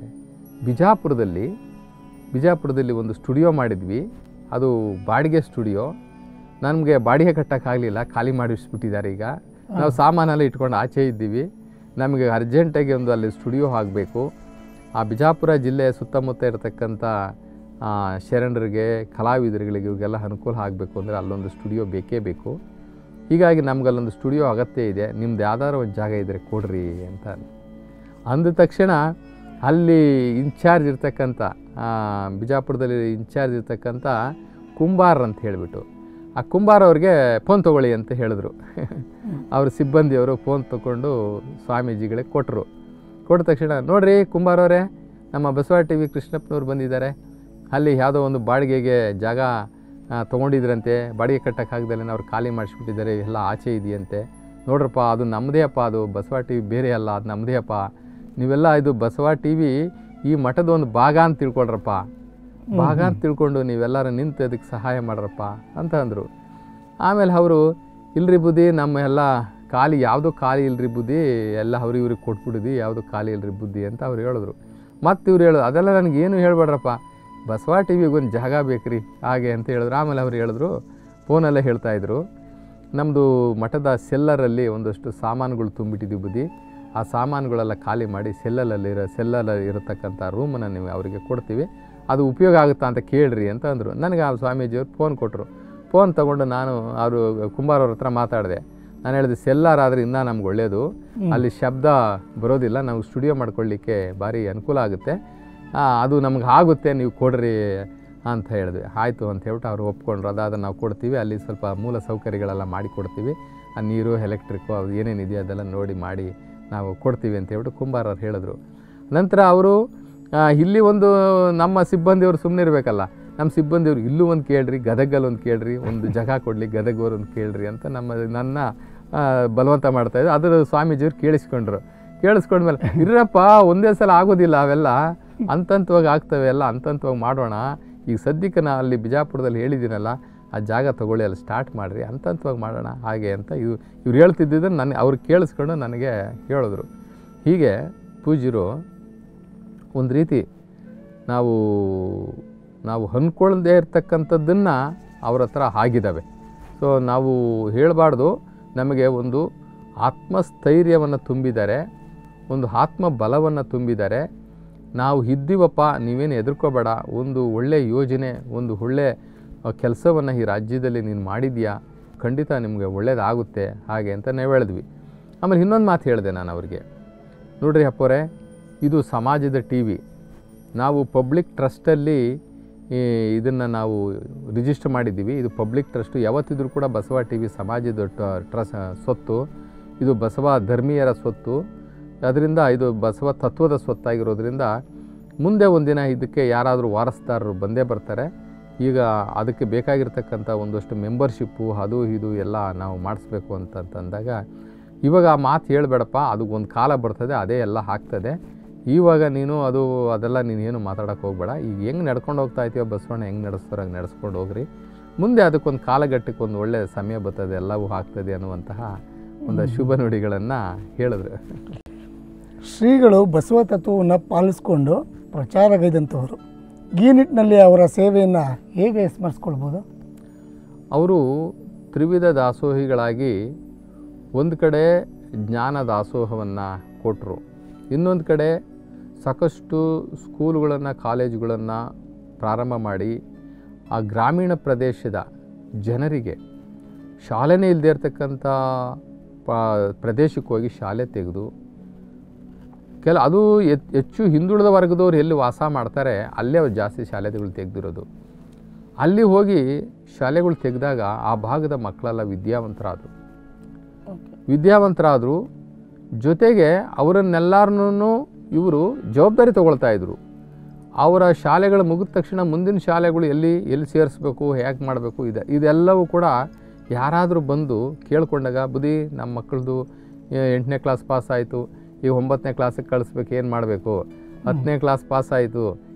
ಬಿಜಾಪುರದಲ್ಲಿ ಬಿಜಾಪುರದಲ್ಲಿ ಒಂದು ಸ್ಟುಡಿಯೋ ಮಾಡಿದ್ವಿ ಅದು ಬಾಡಿಗೆ ಸ್ಟುಡಿಯೋ ನಮಗೆ ಬಾಡಿಗೆ ಕಟ್ಟೋಕ್ಕಾಗಲಿಲ್ಲ ಖಾಲಿ ಮಾಡಿಸ್ಬಿಟ್ಟಿದ್ದಾರೆ ಈಗ ನಾವು ಸಾಮಾನೆಲ್ಲ ಇಟ್ಕೊಂಡು ಆಚೆ ಇದ್ದೀವಿ ನಮಗೆ ಅರ್ಜೆಂಟಾಗಿ ಒಂದು ಅಲ್ಲಿ ಸ್ಟುಡಿಯೋ ಆಗಬೇಕು ಆ ಬಿಜಾಪುರ ಜಿಲ್ಲೆ ಸುತ್ತಮುತ್ತ ಇರತಕ್ಕಂಥ ಆ, ಶರಣರಿಗೆ ಕಲಾವಿದರುಗಳಿಗೆ ಇವ್ರಿಗೆಲ್ಲ ಅನುಕೂಲ ಆಗಬೇಕು ಅಂದರೆ ಅಲ್ಲೊಂದು ಸ್ಟುಡಿಯೋ ಬೇಕೇ ಬೇಕು ಹೀಗಾಗಿ ನಮ್ಗೆ ಅಲ್ಲೊಂದು ಸ್ಟುಡಿಯೋ ಅಗತ್ಯ ಇದೆ ನಿಮ್ದು ಯಾವ್ದಾದ್ರು ಒಂದು ಜಾಗ ಇದ್ದರೆ ಕೊಡ್ರಿ ಅಂತ ಅಂದ ತಕ್ಷಣ ಅಲ್ಲಿ ಇನ್ಚಾರ್ಜ್ ಇರ್ತಕ್ಕಂಥ ಆ, ಬಿಜಾಪುರದಲ್ಲಿ ಇನ್ಚಾರ್ಜ್ ಇರ್ತಕ್ಕಂಥ ಕುಂಬಾರ್ ಅಂತ ಹೇಳಿಬಿಟ್ಟು ಆ ಕುಂಬಾರ್ ಅವ್ರಿಗೆ ಫೋನ್ ತೊಗೊಳ್ಳಿ ಅಂತ ಹೇಳಿದ್ರು ಅವ್ರ ಸಿಬ್ಬಂದಿಯವರು ಫೋನ್ ತೊಗೊಂಡು ಸ್ವಾಮೀಜಿಗಳಿಗೆ ಕೊಟ್ಟರು ಕೊಟ್ಟ ತಕ್ಷಣ ನೋಡ್ರಿ ಕುಂಬಾರ್ ಅವರೇ ನಮ್ಮ ಬಸವ ಟಿ ವಿ ಕೃಷ್ಣಪ್ಪನವ್ರು ಬಂದಿದ್ದಾರೆ ಅಲ್ಲಿ ಯಾವುದೋ ಒಂದು ಬಾಡಿಗೆಗೆ ಜಾಗ ಆ, ತೊಗೊಂಡಿದ್ರಂತೆ ಬಾಡಿಗೆ ಕಟ್ಟೋಕ್ಕಾಗ್ದಲ್ಲೇ ಅವ್ರು ಖಾಲಿ ಮಾಡಿಸ್ಬಿಟ್ಟಿದ್ದಾರೆ ಎಲ್ಲ ಆಚೆ ಇದೆಯಂತೆ ನೋಡ್ರಪ್ಪ ಅದು ನಮ್ಮದೇ ಅಪ್ಪ ಅದು ಬಸವ ಟಿ ವಿ ಬೇರೆ ಅಲ್ಲ ಅದು ನಮ್ಮದೇ ಅಪ್ಪ ನೀವೆಲ್ಲ ಇದು ಬಸವ ಟಿ ವಿ ಈ ಮಠದ ಒಂದು ಭಾಗ ಅಂತ ತಿಳ್ಕೊಳ್ರಪ್ಪ ಭಾಗ ಅಂತ ತಿಳ್ಕೊಂಡು ನೀವೆಲ್ಲರೂ ನಿಂತು ಅದಕ್ಕೆ ಸಹಾಯ ಮಾಡ್ರಪ್ಪ ಅಂತ ಅಂದರು ಆಮೇಲೆ ಅವರು ಇಲ್ರಿ ಬುದ್ಧಿ ನಮ್ಮ ಎಲ್ಲ ಖಾಲಿ ಯಾವುದೋ ಖಾಲಿ ಇಲ್ರಿ ಬುದ್ಧಿ ಎಲ್ಲ ಅವ್ರು ಇವ್ರಿಗೆ ಕೊಟ್ಬಿಡಿದಿ ಯಾವುದು ಖಾಲಿ ಇಲ್ರಿ ಬುದ್ಧಿ ಅಂತ ಅವ್ರು ಹೇಳಿದ್ರು ಮತ್ತು ಇವ್ರು ಹೇಳೋದು ಅದೆಲ್ಲ ನನಗೇನು ಹೇಳ್ಬೇಡ್ರಪ್ಪ ಬಸವ ಟಿ ವಿಗೆ ಒಂದು ಜಾಗ ಬೇಕ್ರಿ ಹಾಗೆ ಅಂತ ಹೇಳಿದ್ರು ಆಮೇಲೆ ಅವ್ರು ಹೇಳಿದ್ರು ಫೋನಲ್ಲೇ ಹೇಳ್ತಾಯಿದ್ರು ನಮ್ಮದು ಮಠದ ಸೆಲ್ಲರಲ್ಲಿ ಒಂದಷ್ಟು ಸಾಮಾನುಗಳು ತುಂಬಿಟ್ಟಿದ್ದೀವಿ ಬುದ್ಧಿ ಆ ಸಾಮಾನುಗಳೆಲ್ಲ ಖಾಲಿ ಮಾಡಿ ಸೆಲ್ಲಲ್ಲಿ ಇರೋ ಸೆಲ್ಲಲ್ಲಿ ಇರತಕ್ಕಂಥ ರೂಮನ್ನು ನೀವು ಅವರಿಗೆ ಕೊಡ್ತೀವಿ ಅದು ಉಪಯೋಗ ಆಗುತ್ತಾ ಅಂತ ಕೇಳ್ರಿ ಅಂತ ಅಂದರು ನನಗೆ ಆ ಸ್ವಾಮೀಜಿಯವ್ರು ಫೋನ್ ಕೊಟ್ಟರು ಫೋನ್ ತೊಗೊಂಡು ನಾನು ಅವರು ಕುಂಬಾರವ್ರ ಹತ್ರ ಮಾತಾಡಿದೆ ನಾನು ಹೇಳಿದೆ ಸೆಲ್ಲಾರ್ ಆದರೆ ಇನ್ನೂ ನಮ್ಗೆ ಒಳ್ಳೆಯದು ಅಲ್ಲಿ ಶಬ್ದ ಬರೋದಿಲ್ಲ ನಾವು ಸ್ಟುಡಿಯೋ ಮಾಡ್ಕೊಳ್ಳಿಕ್ಕೆ ಭಾರಿ ಅನುಕೂಲ ಆಗುತ್ತೆ ಆ, ಅದು ನಮ್ಗೆ ಆಗುತ್ತೆ ನೀವು ಕೊಡ್ರಿ ಅಂತ ಹೇಳಿದ್ವಿ ಆಯಿತು ಅಂತ ಹೇಳ್ಬಿಟ್ಟು ಅವ್ರು ಒಪ್ಕೊಂಡ್ರು ಅದಾದ ನಾವು ಕೊಡ್ತೀವಿ ಅಲ್ಲಿ ಸ್ವಲ್ಪ ಮೂಲ ಸೌಕರ್ಯಗಳೆಲ್ಲ ಮಾಡಿ ಕೊಡ್ತೀವಿ ಆ ನೀರು ಎಲೆಕ್ಟ್ರಿಕ್ಕು ಅದು ಏನೇನಿದೆಯೋ ಅದೆಲ್ಲ ನೋಡಿ ಮಾಡಿ ನಾವು ಕೊಡ್ತೀವಿ ಅಂತ ಹೇಳ್ಬಿಟ್ಟು ಕುಂಬಾರರು ಹೇಳಿದ್ರು ನಂತರ ಅವರು ಇಲ್ಲಿ ಒಂದು ನಮ್ಮ ಸಿಬ್ಬಂದಿಯವರು ಸುಮ್ಮನೆ ಇರಬೇಕಲ್ಲ ನಮ್ಮ ಸಿಬ್ಬಂದಿಯವರು ಇಲ್ಲೂ ಒಂದು ಕೇಳ್ರಿ ಗದಗಲ್ಲಿ ಒಂದು ಕೇಳ್ರಿ ಒಂದು ಜಾಗ ಕೊಡಲಿ ಗದಗವ್ರು ಒಂದು ಕೇಳ್ರಿ ಅಂತ ನಮ್ಮ ನನ್ನ ಆ, ಬಲವಂತ ಮಾಡ್ತಾಯಿದ್ರು ಅದರ ಸ್ವಾಮೀಜಿಯವ್ರು ಕೇಳಿಸ್ಕೊಂಡ್ರು ಕೇಳಿಸ್ಕೊಂಡ್ಮೇಲೆ ಇರ್ರಪ್ಪ ಒಂದೇ ಸಲ ಆಗೋದಿಲ್ಲ ಅವೆಲ್ಲ ಹಂತಂತವಾಗಿ ಆಗ್ತವೆ ಎಲ್ಲ ಹಂತಂತವಾಗಿ ಮಾಡೋಣ ಈಗ ಸದ್ಯಕ್ಕೆ ನಾ ಅಲ್ಲಿ ಬಿಜಾಪುರದಲ್ಲಿ ಹೇಳಿದ್ದೀನಲ್ಲ ಆ ಜಾಗ ತಗೊಳ್ಳಿ ಅಲ್ಲಿ ಸ್ಟಾರ್ಟ್ ಮಾಡಿರಿ ಹಂತಂತವಾಗಿ ಮಾಡೋಣ ಹಾಗೆ ಅಂತ ಇವ್ ಇವ್ರು ಹೇಳ್ತಿದ್ದಿದ್ದನ್ನು ನನಗೆ ಅವ್ರು ಕೇಳಿಸ್ಕೊಂಡು ನನಗೆ ಹೇಳಿದ್ರು ಹೀಗೆ ಪೂಜ್ಯರು ಒಂದು ರೀತಿ ನಾವು ನಾವು ಅಂದ್ಕೊಳ್ದೇ ಇರ್ತಕ್ಕಂಥದ್ದನ್ನು ಅವ್ರ ಹತ್ರ ಆಗಿದ್ದಾವೆ ಸೊ ನಾವು ಹೇಳಬಾರ್ದು ನಮಗೆ ಒಂದು ಆತ್ಮಸ್ಥೈರ್ಯವನ್ನು ತುಂಬಿದ್ದಾರೆ ಒಂದು ಆತ್ಮ ಬಲವನ್ನು ತುಂಬಿದ್ದಾರೆ ನಾವು ಇದ್ದೀವಪ್ಪ ನೀವೇನು ಹೆದರ್ಕೋಬೇಡ ಒಂದು ಒಳ್ಳೆಯ ಯೋಜನೆ ಒಂದು ಒಳ್ಳೆಯ ಕೆಲಸವನ್ನು ಈ ರಾಜ್ಯದಲ್ಲಿ ನೀನು ಮಾಡಿದ್ಯಾ ಖಂಡಿತ ನಿಮಗೆ ಒಳ್ಳೇದಾಗುತ್ತೆ ಹಾಗೆ ಅಂತ ನಾವು ಹೇಳಿದ್ವಿ ಆಮೇಲೆ ಇನ್ನೊಂದು ಮಾತು ಹೇಳಿದೆ ನಾನು ಅವ್ರಿಗೆ ನೋಡ್ರಿ ಅಪ್ಪೋರೆ ಇದು ಸಮಾಜದ ಟಿ ವಿ ನಾವು ಪಬ್ಲಿಕ್ ಟ್ರಸ್ಟಲ್ಲಿ ಇದನ್ನು ನಾವು ರಿಜಿಸ್ಟರ್ ಮಾಡಿದ್ದೀವಿ ಇದು ಪಬ್ಲಿಕ್ ಟ್ರಸ್ಟು ಯಾವತ್ತಿದ್ರೂ ಕೂಡ ಬಸವ ಟಿ ವಿ ಸಮಾಜದ ಟ- ಟ್ರಸ್ ಸ್ವತ್ತು ಇದು ಬಸವ ಧರ್ಮೀಯರ ಸ್ವತ್ತು ಅದರಿಂದ ಇದು ಬಸವ ತತ್ವದ ಸ್ವತ್ತಾಗಿರೋದ್ರಿಂದ ಮುಂದೆ ಒಂದಿನ ಇದಕ್ಕೆ ಯಾರಾದರೂ ವಾರಸ್ದಾರರು ಬಂದೇ ಬರ್ತಾರೆ ಈಗ ಅದಕ್ಕೆ ಬೇಕಾಗಿರ್ತಕ್ಕಂಥ ಒಂದಷ್ಟು ಮೆಂಬರ್ಶಿಪ್ಪು ಅದು ಇದು ಎಲ್ಲ ನಾವು ಮಾಡಿಸ್ಬೇಕು ಅಂತಂತಂದಾಗ ಇವಾಗ ಆ ಮಾತು ಹೇಳ್ಬೇಡಪ್ಪ ಅದು ಒಂದು ಕಾಲ ಬರ್ತದೆ ಅದೇ ಎಲ್ಲ ಆಗ್ತದೆ ಇವಾಗ ನೀನು ಅದು ಅದೆಲ್ಲ ನೀನೇನು ಮಾತಾಡೋಕೆ ಹೋಗ್ಬೇಡ ಈಗ ಹೆಂಗೆ ನಡ್ಕೊಂಡು ಹೋಗ್ತಾ ಇದ್ದೀವೋ ಬಸವಣ್ಣ ಹೆಂಗೆ ನಡೆಸ್ತಾರೋ ಹಂಗೆ ನಡೆಸ್ಕೊಂಡು ಹೋಗ್ರಿ ಮುಂದೆ ಅದಕ್ಕೊಂದು ಕಾಲಘಟ್ಟಕ್ಕೆ ಒಂದು ಒಳ್ಳೆಯ ಸಮಯ ಬರ್ತದೆ ಎಲ್ಲವೂ ಆಗ್ತದೆ ಅನ್ನುವಂತಹ ಒಂದು ಶುಭ ನುಡಿಗಳನ್ನು ಹೇಳಿದ್ರು ಶ್ರೀಗಳು ಬಸವ ತತ್ವವನ್ನು ಪಾಲಿಸ್ಕೊಂಡು ಪ್ರಚಾರಗೈದಂಥವರು ಈ ನಿಟ್ಟಿನಲ್ಲಿ ಅವರ ಸೇವೆಯನ್ನು ಹೇಗೆ ಸ್ಮರಿಸ್ಕೊಳ್ಬೋದು ಅವರು ತ್ರಿವಿಧ ದಾಸೋಹಿಗಳಾಗಿ ಒಂದು ಕಡೆ ಜ್ಞಾನ ದಾಸೋಹವನ್ನು ಕೊಟ್ಟರು ಇನ್ನೊಂದು ಕಡೆ ಸಾಕಷ್ಟು ಸ್ಕೂಲುಗಳನ್ನು ಕಾಲೇಜುಗಳನ್ನು ಪ್ರಾರಂಭ ಮಾಡಿ ಆ ಗ್ರಾಮೀಣ ಪ್ರದೇಶದ ಜನರಿಗೆ ಶಾಲೆನೇ ಇಲ್ಲದೆ ಇರತಕ್ಕಂಥ ಪ ಪ್ರದೇಶಕ್ಕೆ ಹೋಗಿ ಶಾಲೆ ತೆಗೆದು ಕೆಲ ಅದು ಎತ್- ಹೆಚ್ಚು ಹಿಂದುಳಿದ ವರ್ಗದವ್ರು ಎಲ್ಲಿ ವಾಸ ಮಾಡ್ತಾರೆ ಅಲ್ಲೇ ಅವ್ರು ಜಾಸ್ತಿ ಶಾಲೆಗಳು ತೆಗೆದಿರೋದು ಅಲ್ಲಿ ಹೋಗಿ ಶಾಲೆಗಳು ತೆಗೆದಾಗ ಆ ಭಾಗದ ಮಕ್ಕಳೆಲ್ಲ ವಿದ್ಯಾವಂತರಾದರು ವಿದ್ಯಾವಂತರಾದರು ಜೊತೆಗೆ ಅವರನ್ನೆಲ್ಲರನ್ನೂ ಇವರು ಜವಾಬ್ದಾರಿ ತಗೊಳ್ತಾ ಇದ್ರು ಅವರ ಶಾಲೆಗಳು ಮುಗಿದ ತಕ್ಷಣ ಮುಂದಿನ ಶಾಲೆಗಳು ಎಲ್ಲಿ ಎಲ್ಲಿ ಸೇರಿಸ್ಬೇಕು ಹೇಗೆ ಮಾಡಬೇಕು ಇದೆ ಇದೆಲ್ಲವೂ ಕೂಡ ಯಾರಾದರೂ ಬಂದು ಕೇಳ್ಕೊಂಡಾಗ ಬುದಿ ನಮ್ಮ ಮಕ್ಕಳದು ಎಂಟನೇ ಕ್ಲಾಸ್ ಪಾಸ್ ಆಯಿತು ಈಗ ಒಂಬತ್ತನೇ ಕ್ಲಾಸಿಗೆ ಕಳಿಸ್ಬೇಕು ಏನು ಮಾಡಬೇಕು ಹತ್ತನೇ ಕ್ಲಾಸ್ ಪಾಸ್ ಆಯಿತು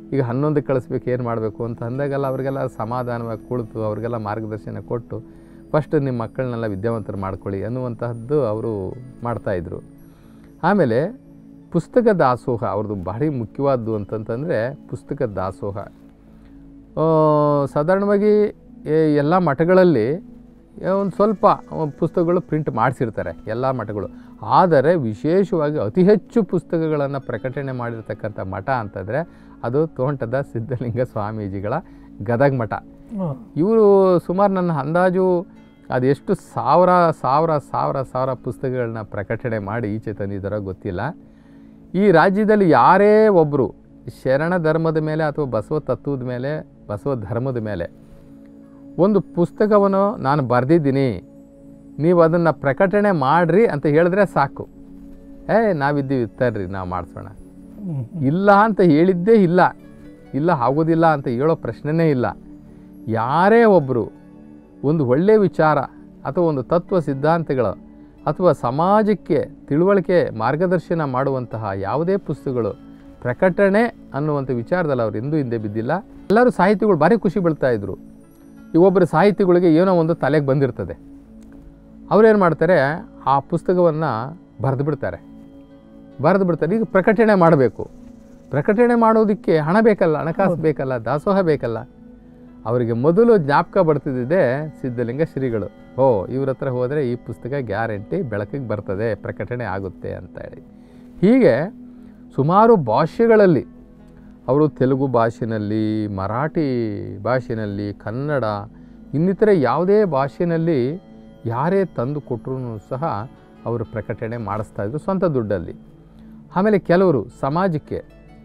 ಈಗ ಹನ್ನೊಂದಕ್ಕೆ ಕಳಿಸ್ಬೇಕು ಏನು ಮಾಡಬೇಕು ಅಂತ ಅಂದಾಗೆಲ್ಲ ಅವರಿಗೆಲ್ಲ ಸಮಾಧಾನವಾಗಿ ಕುಳಿತು ಅವರಿಗೆಲ್ಲ ಮಾರ್ಗದರ್ಶನ ಕೊಟ್ಟು ಫಸ್ಟ್ ನಿಮ್ಮ ಮಕ್ಕಳನ್ನೆಲ್ಲ ವಿದ್ಯಾವಂತರು ಮಾಡ್ಕೊಳ್ಳಿ ಅನ್ನುವಂತಹದ್ದು ಅವರು ಮಾಡ್ತಾಯಿದ್ರು ಆಮೇಲೆ ಪುಸ್ತಕ ದಾಸೋಹ ಅವ್ರದ್ದು ಭಾರಿ ಮುಖ್ಯವಾದ್ದು ಅಂತಂತಂದರೆ ಪುಸ್ತಕ ದಾಸೋಹ ಆ, ಸಾಧಾರಣವಾಗಿ ಎಲ್ಲ ಮಠಗಳಲ್ಲಿ ಒಂದು ಸ್ವಲ್ಪ ಪುಸ್ತಕಗಳು ಪ್ರಿಂಟ್ ಮಾಡಿಸಿರ್ತಾರೆ ಎಲ್ಲ ಮಠಗಳು ಆದರೆ ವಿಶೇಷವಾಗಿ ಅತಿ ಹೆಚ್ಚು ಪುಸ್ತಕಗಳನ್ನು ಪ್ರಕಟಣೆ ಮಾಡಿರ್ತಕ್ಕಂಥ ಮಠ ಅಂತಂದರೆ ಅದು ತೋಂಟದ ಸಿದ್ಧಲಿಂಗ ಸ್ವಾಮೀಜಿಗಳ ಗದಗ ಮಠ ಇವರು ಸುಮಾರು ನನ್ನ ಅಂದಾಜು ಅದೆಷ್ಟು ಸಾವಿರ ಸಾವಿರ ಸಾವಿರ ಸಾವಿರ ಪುಸ್ತಕಗಳನ್ನ ಪ್ರಕಟಣೆ ಮಾಡಿ ಈಚೆ ತಂದಿದ್ದಾರೋ ಗೊತ್ತಿಲ್ಲ ಈ ರಾಜ್ಯದಲ್ಲಿ ಯಾರೇ ಒಬ್ಬರು ಶರಣ ಧರ್ಮದ ಮೇಲೆ ಅಥವಾ ಬಸವ ತತ್ವದ ಮೇಲೆ ಬಸವ ಧರ್ಮದ ಮೇಲೆ ಒಂದು ಪುಸ್ತಕವನ್ನು ನಾನು ಬರೆದಿದ್ದೀನಿ ನೀವು ಅದನ್ನು ಪ್ರಕಟಣೆ ಮಾಡಿರಿ ಅಂತ ಹೇಳಿದ್ರೆ ಸಾಕು ಏ ನಾವಿದ್ದೀವಿ ತರ್ರಿ ನಾವು ಮಾಡಿಸೋಣ ಇಲ್ಲ ಅಂತ ಹೇಳಿದ್ದೇ ಇಲ್ಲ ಇಲ್ಲ ಆಗೋದಿಲ್ಲ ಅಂತ ಹೇಳೋ ಪ್ರಶ್ನೆನೇ ಇಲ್ಲ ಯಾರೇ ಒಬ್ಬರು ಒಂದು ಒಳ್ಳೆಯ ವಿಚಾರ ಅಥವಾ ಒಂದು ತತ್ವ ಸಿದ್ಧಾಂತಗಳು ಅಥವಾ ಸಮಾಜಕ್ಕೆ ತಿಳುವಳಿಕೆ ಮಾರ್ಗದರ್ಶನ ಮಾಡುವಂತಹ ಯಾವುದೇ ಪುಸ್ತಕಗಳು ಪ್ರಕಟಣೆ ಅನ್ನುವಂಥ ವಿಚಾರದಲ್ಲಿ ಅವ್ರು ಎಂದೂ ಹಿಂದೆ ಬಿದ್ದಿಲ್ಲ ಎಲ್ಲರೂ ಸಾಹಿತಿಗಳು ಭಾರಿ ಖುಷಿ ಬೀಳ್ತಾ ಇದ್ರು ಈ ಒಬ್ಬರು ಸಾಹಿತಿಗಳಿಗೆ ಏನೋ ಒಂದು ತಲೆಗೆ ಬಂದಿರ್ತದೆ ಅವ್ರೇನು ಮಾಡ್ತಾರೆ ಆ ಪುಸ್ತಕವನ್ನು ಬರೆದು ಬಿಡ್ತಾರೆ ಬರೆದು ಬಿಡ್ತಾರೆ ಈಗ ಪ್ರಕಟಣೆ ಮಾಡಬೇಕು ಪ್ರಕಟಣೆ ಮಾಡೋದಕ್ಕೆ ಹಣ ಬೇಕಲ್ಲ ಹಣಕಾಸು ಬೇಕಲ್ಲ ದಾಸೋಹ ಬೇಕಲ್ಲ ಅವರಿಗೆ ಮೊದಲು ಜ್ಞಾಪಕ ಬರ್ತಿದ್ದಿದೆ ಸಿದ್ಧಲಿಂಗ ಶ್ರೀಗಳು ಓ ಇವ್ರ ಹತ್ರ ಹೋದರೆ ಈ ಪುಸ್ತಕ ಗ್ಯಾರಂಟಿ ಬೆಳಕಿಗೆ ಬರ್ತದೆ ಪ್ರಕಟಣೆ ಆಗುತ್ತೆ ಅಂತ ಹೇಳಿ ಹೀಗೆ ಸುಮಾರು ಭಾಷೆಗಳಲ್ಲಿ ಅವರು ತೆಲುಗು ಭಾಷೆಯಲ್ಲಿ ಮರಾಠಿ ಭಾಷೆಯಲ್ಲಿ ಕನ್ನಡ ಇನ್ನಿತರೆ ಯಾವುದೇ ಭಾಷೆಯಲ್ಲಿ ಯಾರೇ ತಂದು ಕೊಟ್ಟರು ಸಹ ಅವರು ಪ್ರಕಟಣೆ ಮಾಡಿಸ್ತಾ ಇದ್ರು ಸ್ವಂತ ದುಡ್ಡಲ್ಲಿ ಆಮೇಲೆ ಕೆಲವರು ಸಮಾಜಕ್ಕೆ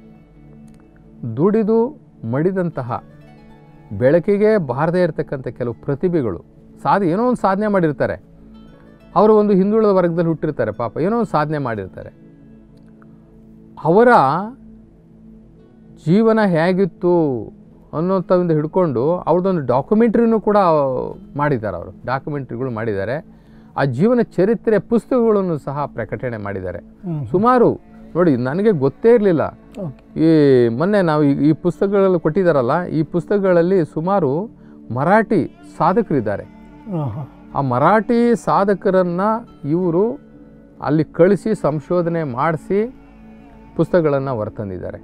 ದುಡಿದು ಮಡಿದಂತಹ ಬೆಳಕಿಗೆ ಬಾರದೇ ಇರತಕ್ಕಂಥ ಕೆಲವು ಪ್ರತಿಭೆಗಳು ಸಾಧ ಏನೋ ಒಂದು ಸಾಧನೆ ಮಾಡಿರ್ತಾರೆ ಅವರು ಒಂದು ಹಿಂದುಳಿದ ವರ್ಗದಲ್ಲಿ ಹುಟ್ಟಿರ್ತಾರೆ ಪಾಪ ಏನೋ ಒಂದು ಸಾಧನೆ ಮಾಡಿರ್ತಾರೆ ಅವರ ಜೀವನ ಹೇಗಿತ್ತು ಅನ್ನೋಂಥವಿಂದ ಹಿಡ್ಕೊಂಡು ಅವ್ರದ್ದೊಂದು ಡಾಕ್ಯುಮೆಂಟ್ರಿನೂ ಕೂಡ ಮಾಡಿದ್ದಾರೆ ಅವರು ಡಾಕ್ಯುಮೆಂಟ್ರಿಗಳು ಮಾಡಿದ್ದಾರೆ ಆ ಜೀವನ ಚರಿತ್ರೆ ಪುಸ್ತಕಗಳನ್ನು ಸಹ ಪ್ರಕಟಣೆ ಮಾಡಿದ್ದಾರೆ ಸುಮಾರು ನೋಡಿ ನನಗೆ ಗೊತ್ತೇ ಇರಲಿಲ್ಲ ಈ ಮೊನ್ನೆ ನಾವು ಈ- ಈ ಪುಸ್ತಕಗಳಲ್ಲಿ ಕೊಟ್ಟಿದ್ದಾರಲ್ಲ ಈ ಪುಸ್ತಕಗಳಲ್ಲಿ ಸುಮಾರು ಮರಾಠಿ ಸಾಧಕರಿದ್ದಾರೆ ಆ ಮರಾಠಿ ಸಾಧಕರನ್ನು ಇವರು ಅಲ್ಲಿ ಕಳಿಸಿ ಸಂಶೋಧನೆ ಮಾಡಿಸಿ ಪುಸ್ತಕಗಳನ್ನು ಹೊರತಂದಿದ್ದಾರೆ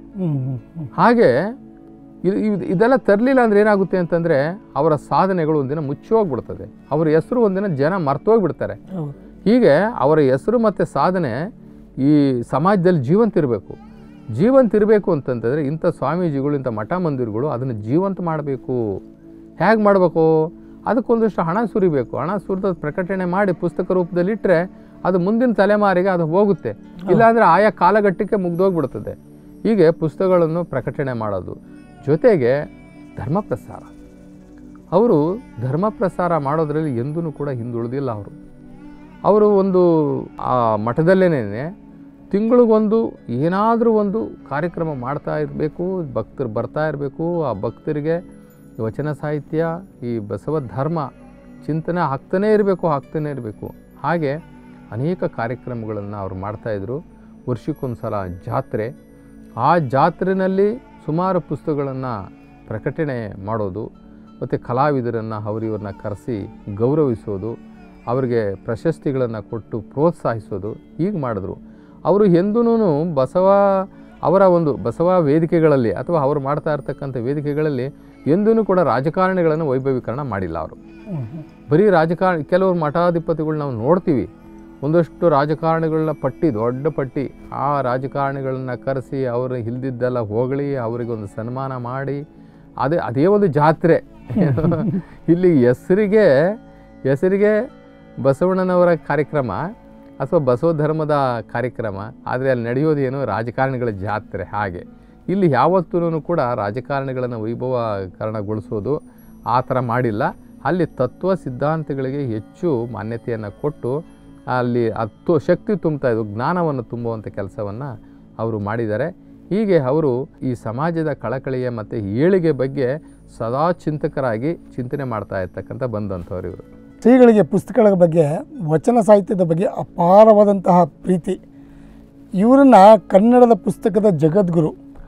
ಹಾಗೆ ಇದು ಇದು- ಇದೆಲ್ಲ ತರಲಿಲ್ಲ ಅಂದ್ರೆ ಏನಾಗುತ್ತೆ ಅಂತಂದರೆ ಅವರ ಸಾಧನೆಗಳು ಒಂದಿನ ಮುಚ್ಚೋಗ್ಬಿಡ್ತದೆ ಅವರ ಹೆಸರು ಒಂದಿನ ಜನ ಮರ್ತೋಗ್ಬಿಡ್ತಾರೆ ಹೀಗೆ ಅವರ ಹೆಸರು ಮತ್ತು ಸಾಧನೆ ಈ ಸಮಾಜದಲ್ಲಿ ಜೀವಂತ ಇರಬೇಕು ಜೀವಂತ ಇರಬೇಕು ಅಂತಂತಂದರೆ ಇಂಥ ಸ್ವಾಮೀಜಿಗಳು ಇಂಥ ಮಠ ಮಂದಿರಗಳು ಅದನ್ನು ಜೀವಂತ ಮಾಡಬೇಕು ಹೇಗೆ ಮಾಡಬೇಕು ಅದಕ್ಕೊಂದಷ್ಟು ಹಣ ಸುರಿಬೇಕು ಹಣ ಸುರಿದ ಪ್ರಕಟಣೆ ಮಾಡಿ ಪುಸ್ತಕ ರೂಪದಲ್ಲಿ ಇಟ್ಟರೆ ಅದು ಮುಂದಿನ ತಲೆಮಾರಿಗೆ ಅದು ಹೋಗುತ್ತೆ ಇಲ್ಲಾಂದರೆ ಆಯಾ ಕಾಲಘಟ್ಟಕ್ಕೆ ಮುಗ್ದೋಗ್ಬಿಡ್ತದೆ ಹೀಗೆ ಪುಸ್ತಕಗಳನ್ನು ಪ್ರಕಟಣೆ ಮಾಡೋದು ಜೊತೆಗೆ ಧರ್ಮ ಪ್ರಸಾರ ಅವರು ಧರ್ಮ ಪ್ರಸಾರ ಮಾಡೋದರಲ್ಲಿ ಎಂದೂ ಕೂಡ ಹಿಂದುಳಿದಿಲ್ಲ ಅವರು ಅವರು ಒಂದು ಆ ಮಠದಲ್ಲೇನೆ ತಿಂಗಳಿಗೊಂದು ಏನಾದರೂ ಒಂದು ಕಾರ್ಯಕ್ರಮ ಮಾಡ್ತಾ ಇರಬೇಕು ಭಕ್ತರು ಬರ್ತಾ ಇರಬೇಕು ಆ ಭಕ್ತರಿಗೆ ವಚನ ಸಾಹಿತ್ಯ ಈ ಬಸವ ಧರ್ಮ ಚಿಂತನೆ ಆಗ್ತಾನೇ ಇರಬೇಕು ಆಗ್ತಾನೇ ಇರಬೇಕು ಹಾಗೆ ಅನೇಕ ಕಾರ್ಯಕ್ರಮಗಳನ್ನು ಅವ್ರು ಮಾಡ್ತಾಯಿದ್ರು ವರ್ಷಕ್ಕೊಂದು ಸಲ ಜಾತ್ರೆ ಆ ಜಾತ್ರೆಯಲ್ಲಿ ಸುಮಾರು ಪುಸ್ತಕಗಳನ್ನು ಪ್ರಕಟಣೆ ಮಾಡೋದು ಮತ್ತು ಕಲಾವಿದರನ್ನು ಅವರಿವ್ರನ್ನ ಕರೆಸಿ ಗೌರವಿಸೋದು ಅವರಿಗೆ ಪ್ರಶಸ್ತಿಗಳನ್ನು ಕೊಟ್ಟು ಪ್ರೋತ್ಸಾಹಿಸೋದು ಹೀಗೆ ಮಾಡಿದ್ರು ಅವರು ಎಂದೂ ಬಸವ ಅವರ ಒಂದು ಬಸವ ವೇದಿಕೆಗಳಲ್ಲಿ ಅಥವಾ ಅವರು ಮಾಡ್ತಾ ಇರ್ತಕ್ಕಂಥ ವೇದಿಕೆಗಳಲ್ಲಿ ಎಂದೂ ಕೂಡ ರಾಜಕಾರಣಿಗಳನ್ನು ವೈಭವೀಕರಣ ಮಾಡಿಲ್ಲ ಅವರು ಬರೀ ರಾಜಕಾರಣ ಕೆಲವರು ಮಠಾಧಿಪತಿಗಳು ನಾವು ನೋಡ್ತೀವಿ ಒಂದಷ್ಟು ರಾಜಕಾರಣಿಗಳನ್ನ ಪಟ್ಟಿ ದೊಡ್ಡ ಪಟ್ಟಿ ಆ ರಾಜಕಾರಣಿಗಳನ್ನ ಕರೆಸಿ ಅವರು ಇಲ್ದಿದ್ದೆಲ್ಲ ಹೊಗಳಿ ಅವರಿಗೆ ಒಂದು ಸನ್ಮಾನ ಮಾಡಿ ಅದೇ ಅದೇ ಒಂದು ಜಾತ್ರೆ ಇಲ್ಲಿ ಹೆಸರಿಗೆ ಹೆಸರಿಗೆ ಬಸವಣ್ಣನವರ ಕಾರ್ಯಕ್ರಮ ಅಥವಾ ಬಸವ ಧರ್ಮದ ಕಾರ್ಯಕ್ರಮ ಆದರೆ ಅಲ್ಲಿ ನಡೆಯೋದೇನು ರಾಜಕಾರಣಿಗಳ ಜಾತ್ರೆ ಹಾಗೆ ಇಲ್ಲಿ ಯಾವತ್ತೂ ಕೂಡ ರಾಜಕಾರಣಿಗಳನ್ನು ವೈಭವಕರಣಗೊಳಿಸೋದು ಆ ಥರ ಮಾಡಿಲ್ಲ ಅಲ್ಲಿ ತತ್ವ ಸಿದ್ಧಾಂತಗಳಿಗೆ ಹೆಚ್ಚು ಮಾನ್ಯತೆಯನ್ನು ಕೊಟ್ಟು ಅಲ್ಲಿ ಅದು ಶಕ್ತಿ ತುಂಬ್ತಾ ಇದ್ದು ಜ್ಞಾನವನ್ನು ತುಂಬುವಂಥ ಕೆಲಸವನ್ನು ಅವರು ಮಾಡಿದ್ದಾರೆ ಹೀಗೆ ಅವರು ಈ ಸಮಾಜದ ಕಳಕಳಿಯ ಮತ್ತು ಏಳಿಗೆ ಬಗ್ಗೆ ಸದಾ ಚಿಂತಕರಾಗಿ ಚಿಂತನೆ ಮಾಡ್ತಾ ಇರ್ತಕ್ಕಂಥ ಬಂದಂಥವ್ರು ಇವರು ಶ್ರೀಗಳಿಗೆ ಪುಸ್ತಕಗಳ ಬಗ್ಗೆ ವಚನ ಸಾಹಿತ್ಯದ ಬಗ್ಗೆ ಅಪಾರವಾದಂತಹ ಪ್ರೀತಿ ಇವರನ್ನ ಕನ್ನಡದ ಪುಸ್ತಕದ ಜಗದ್ಗುರು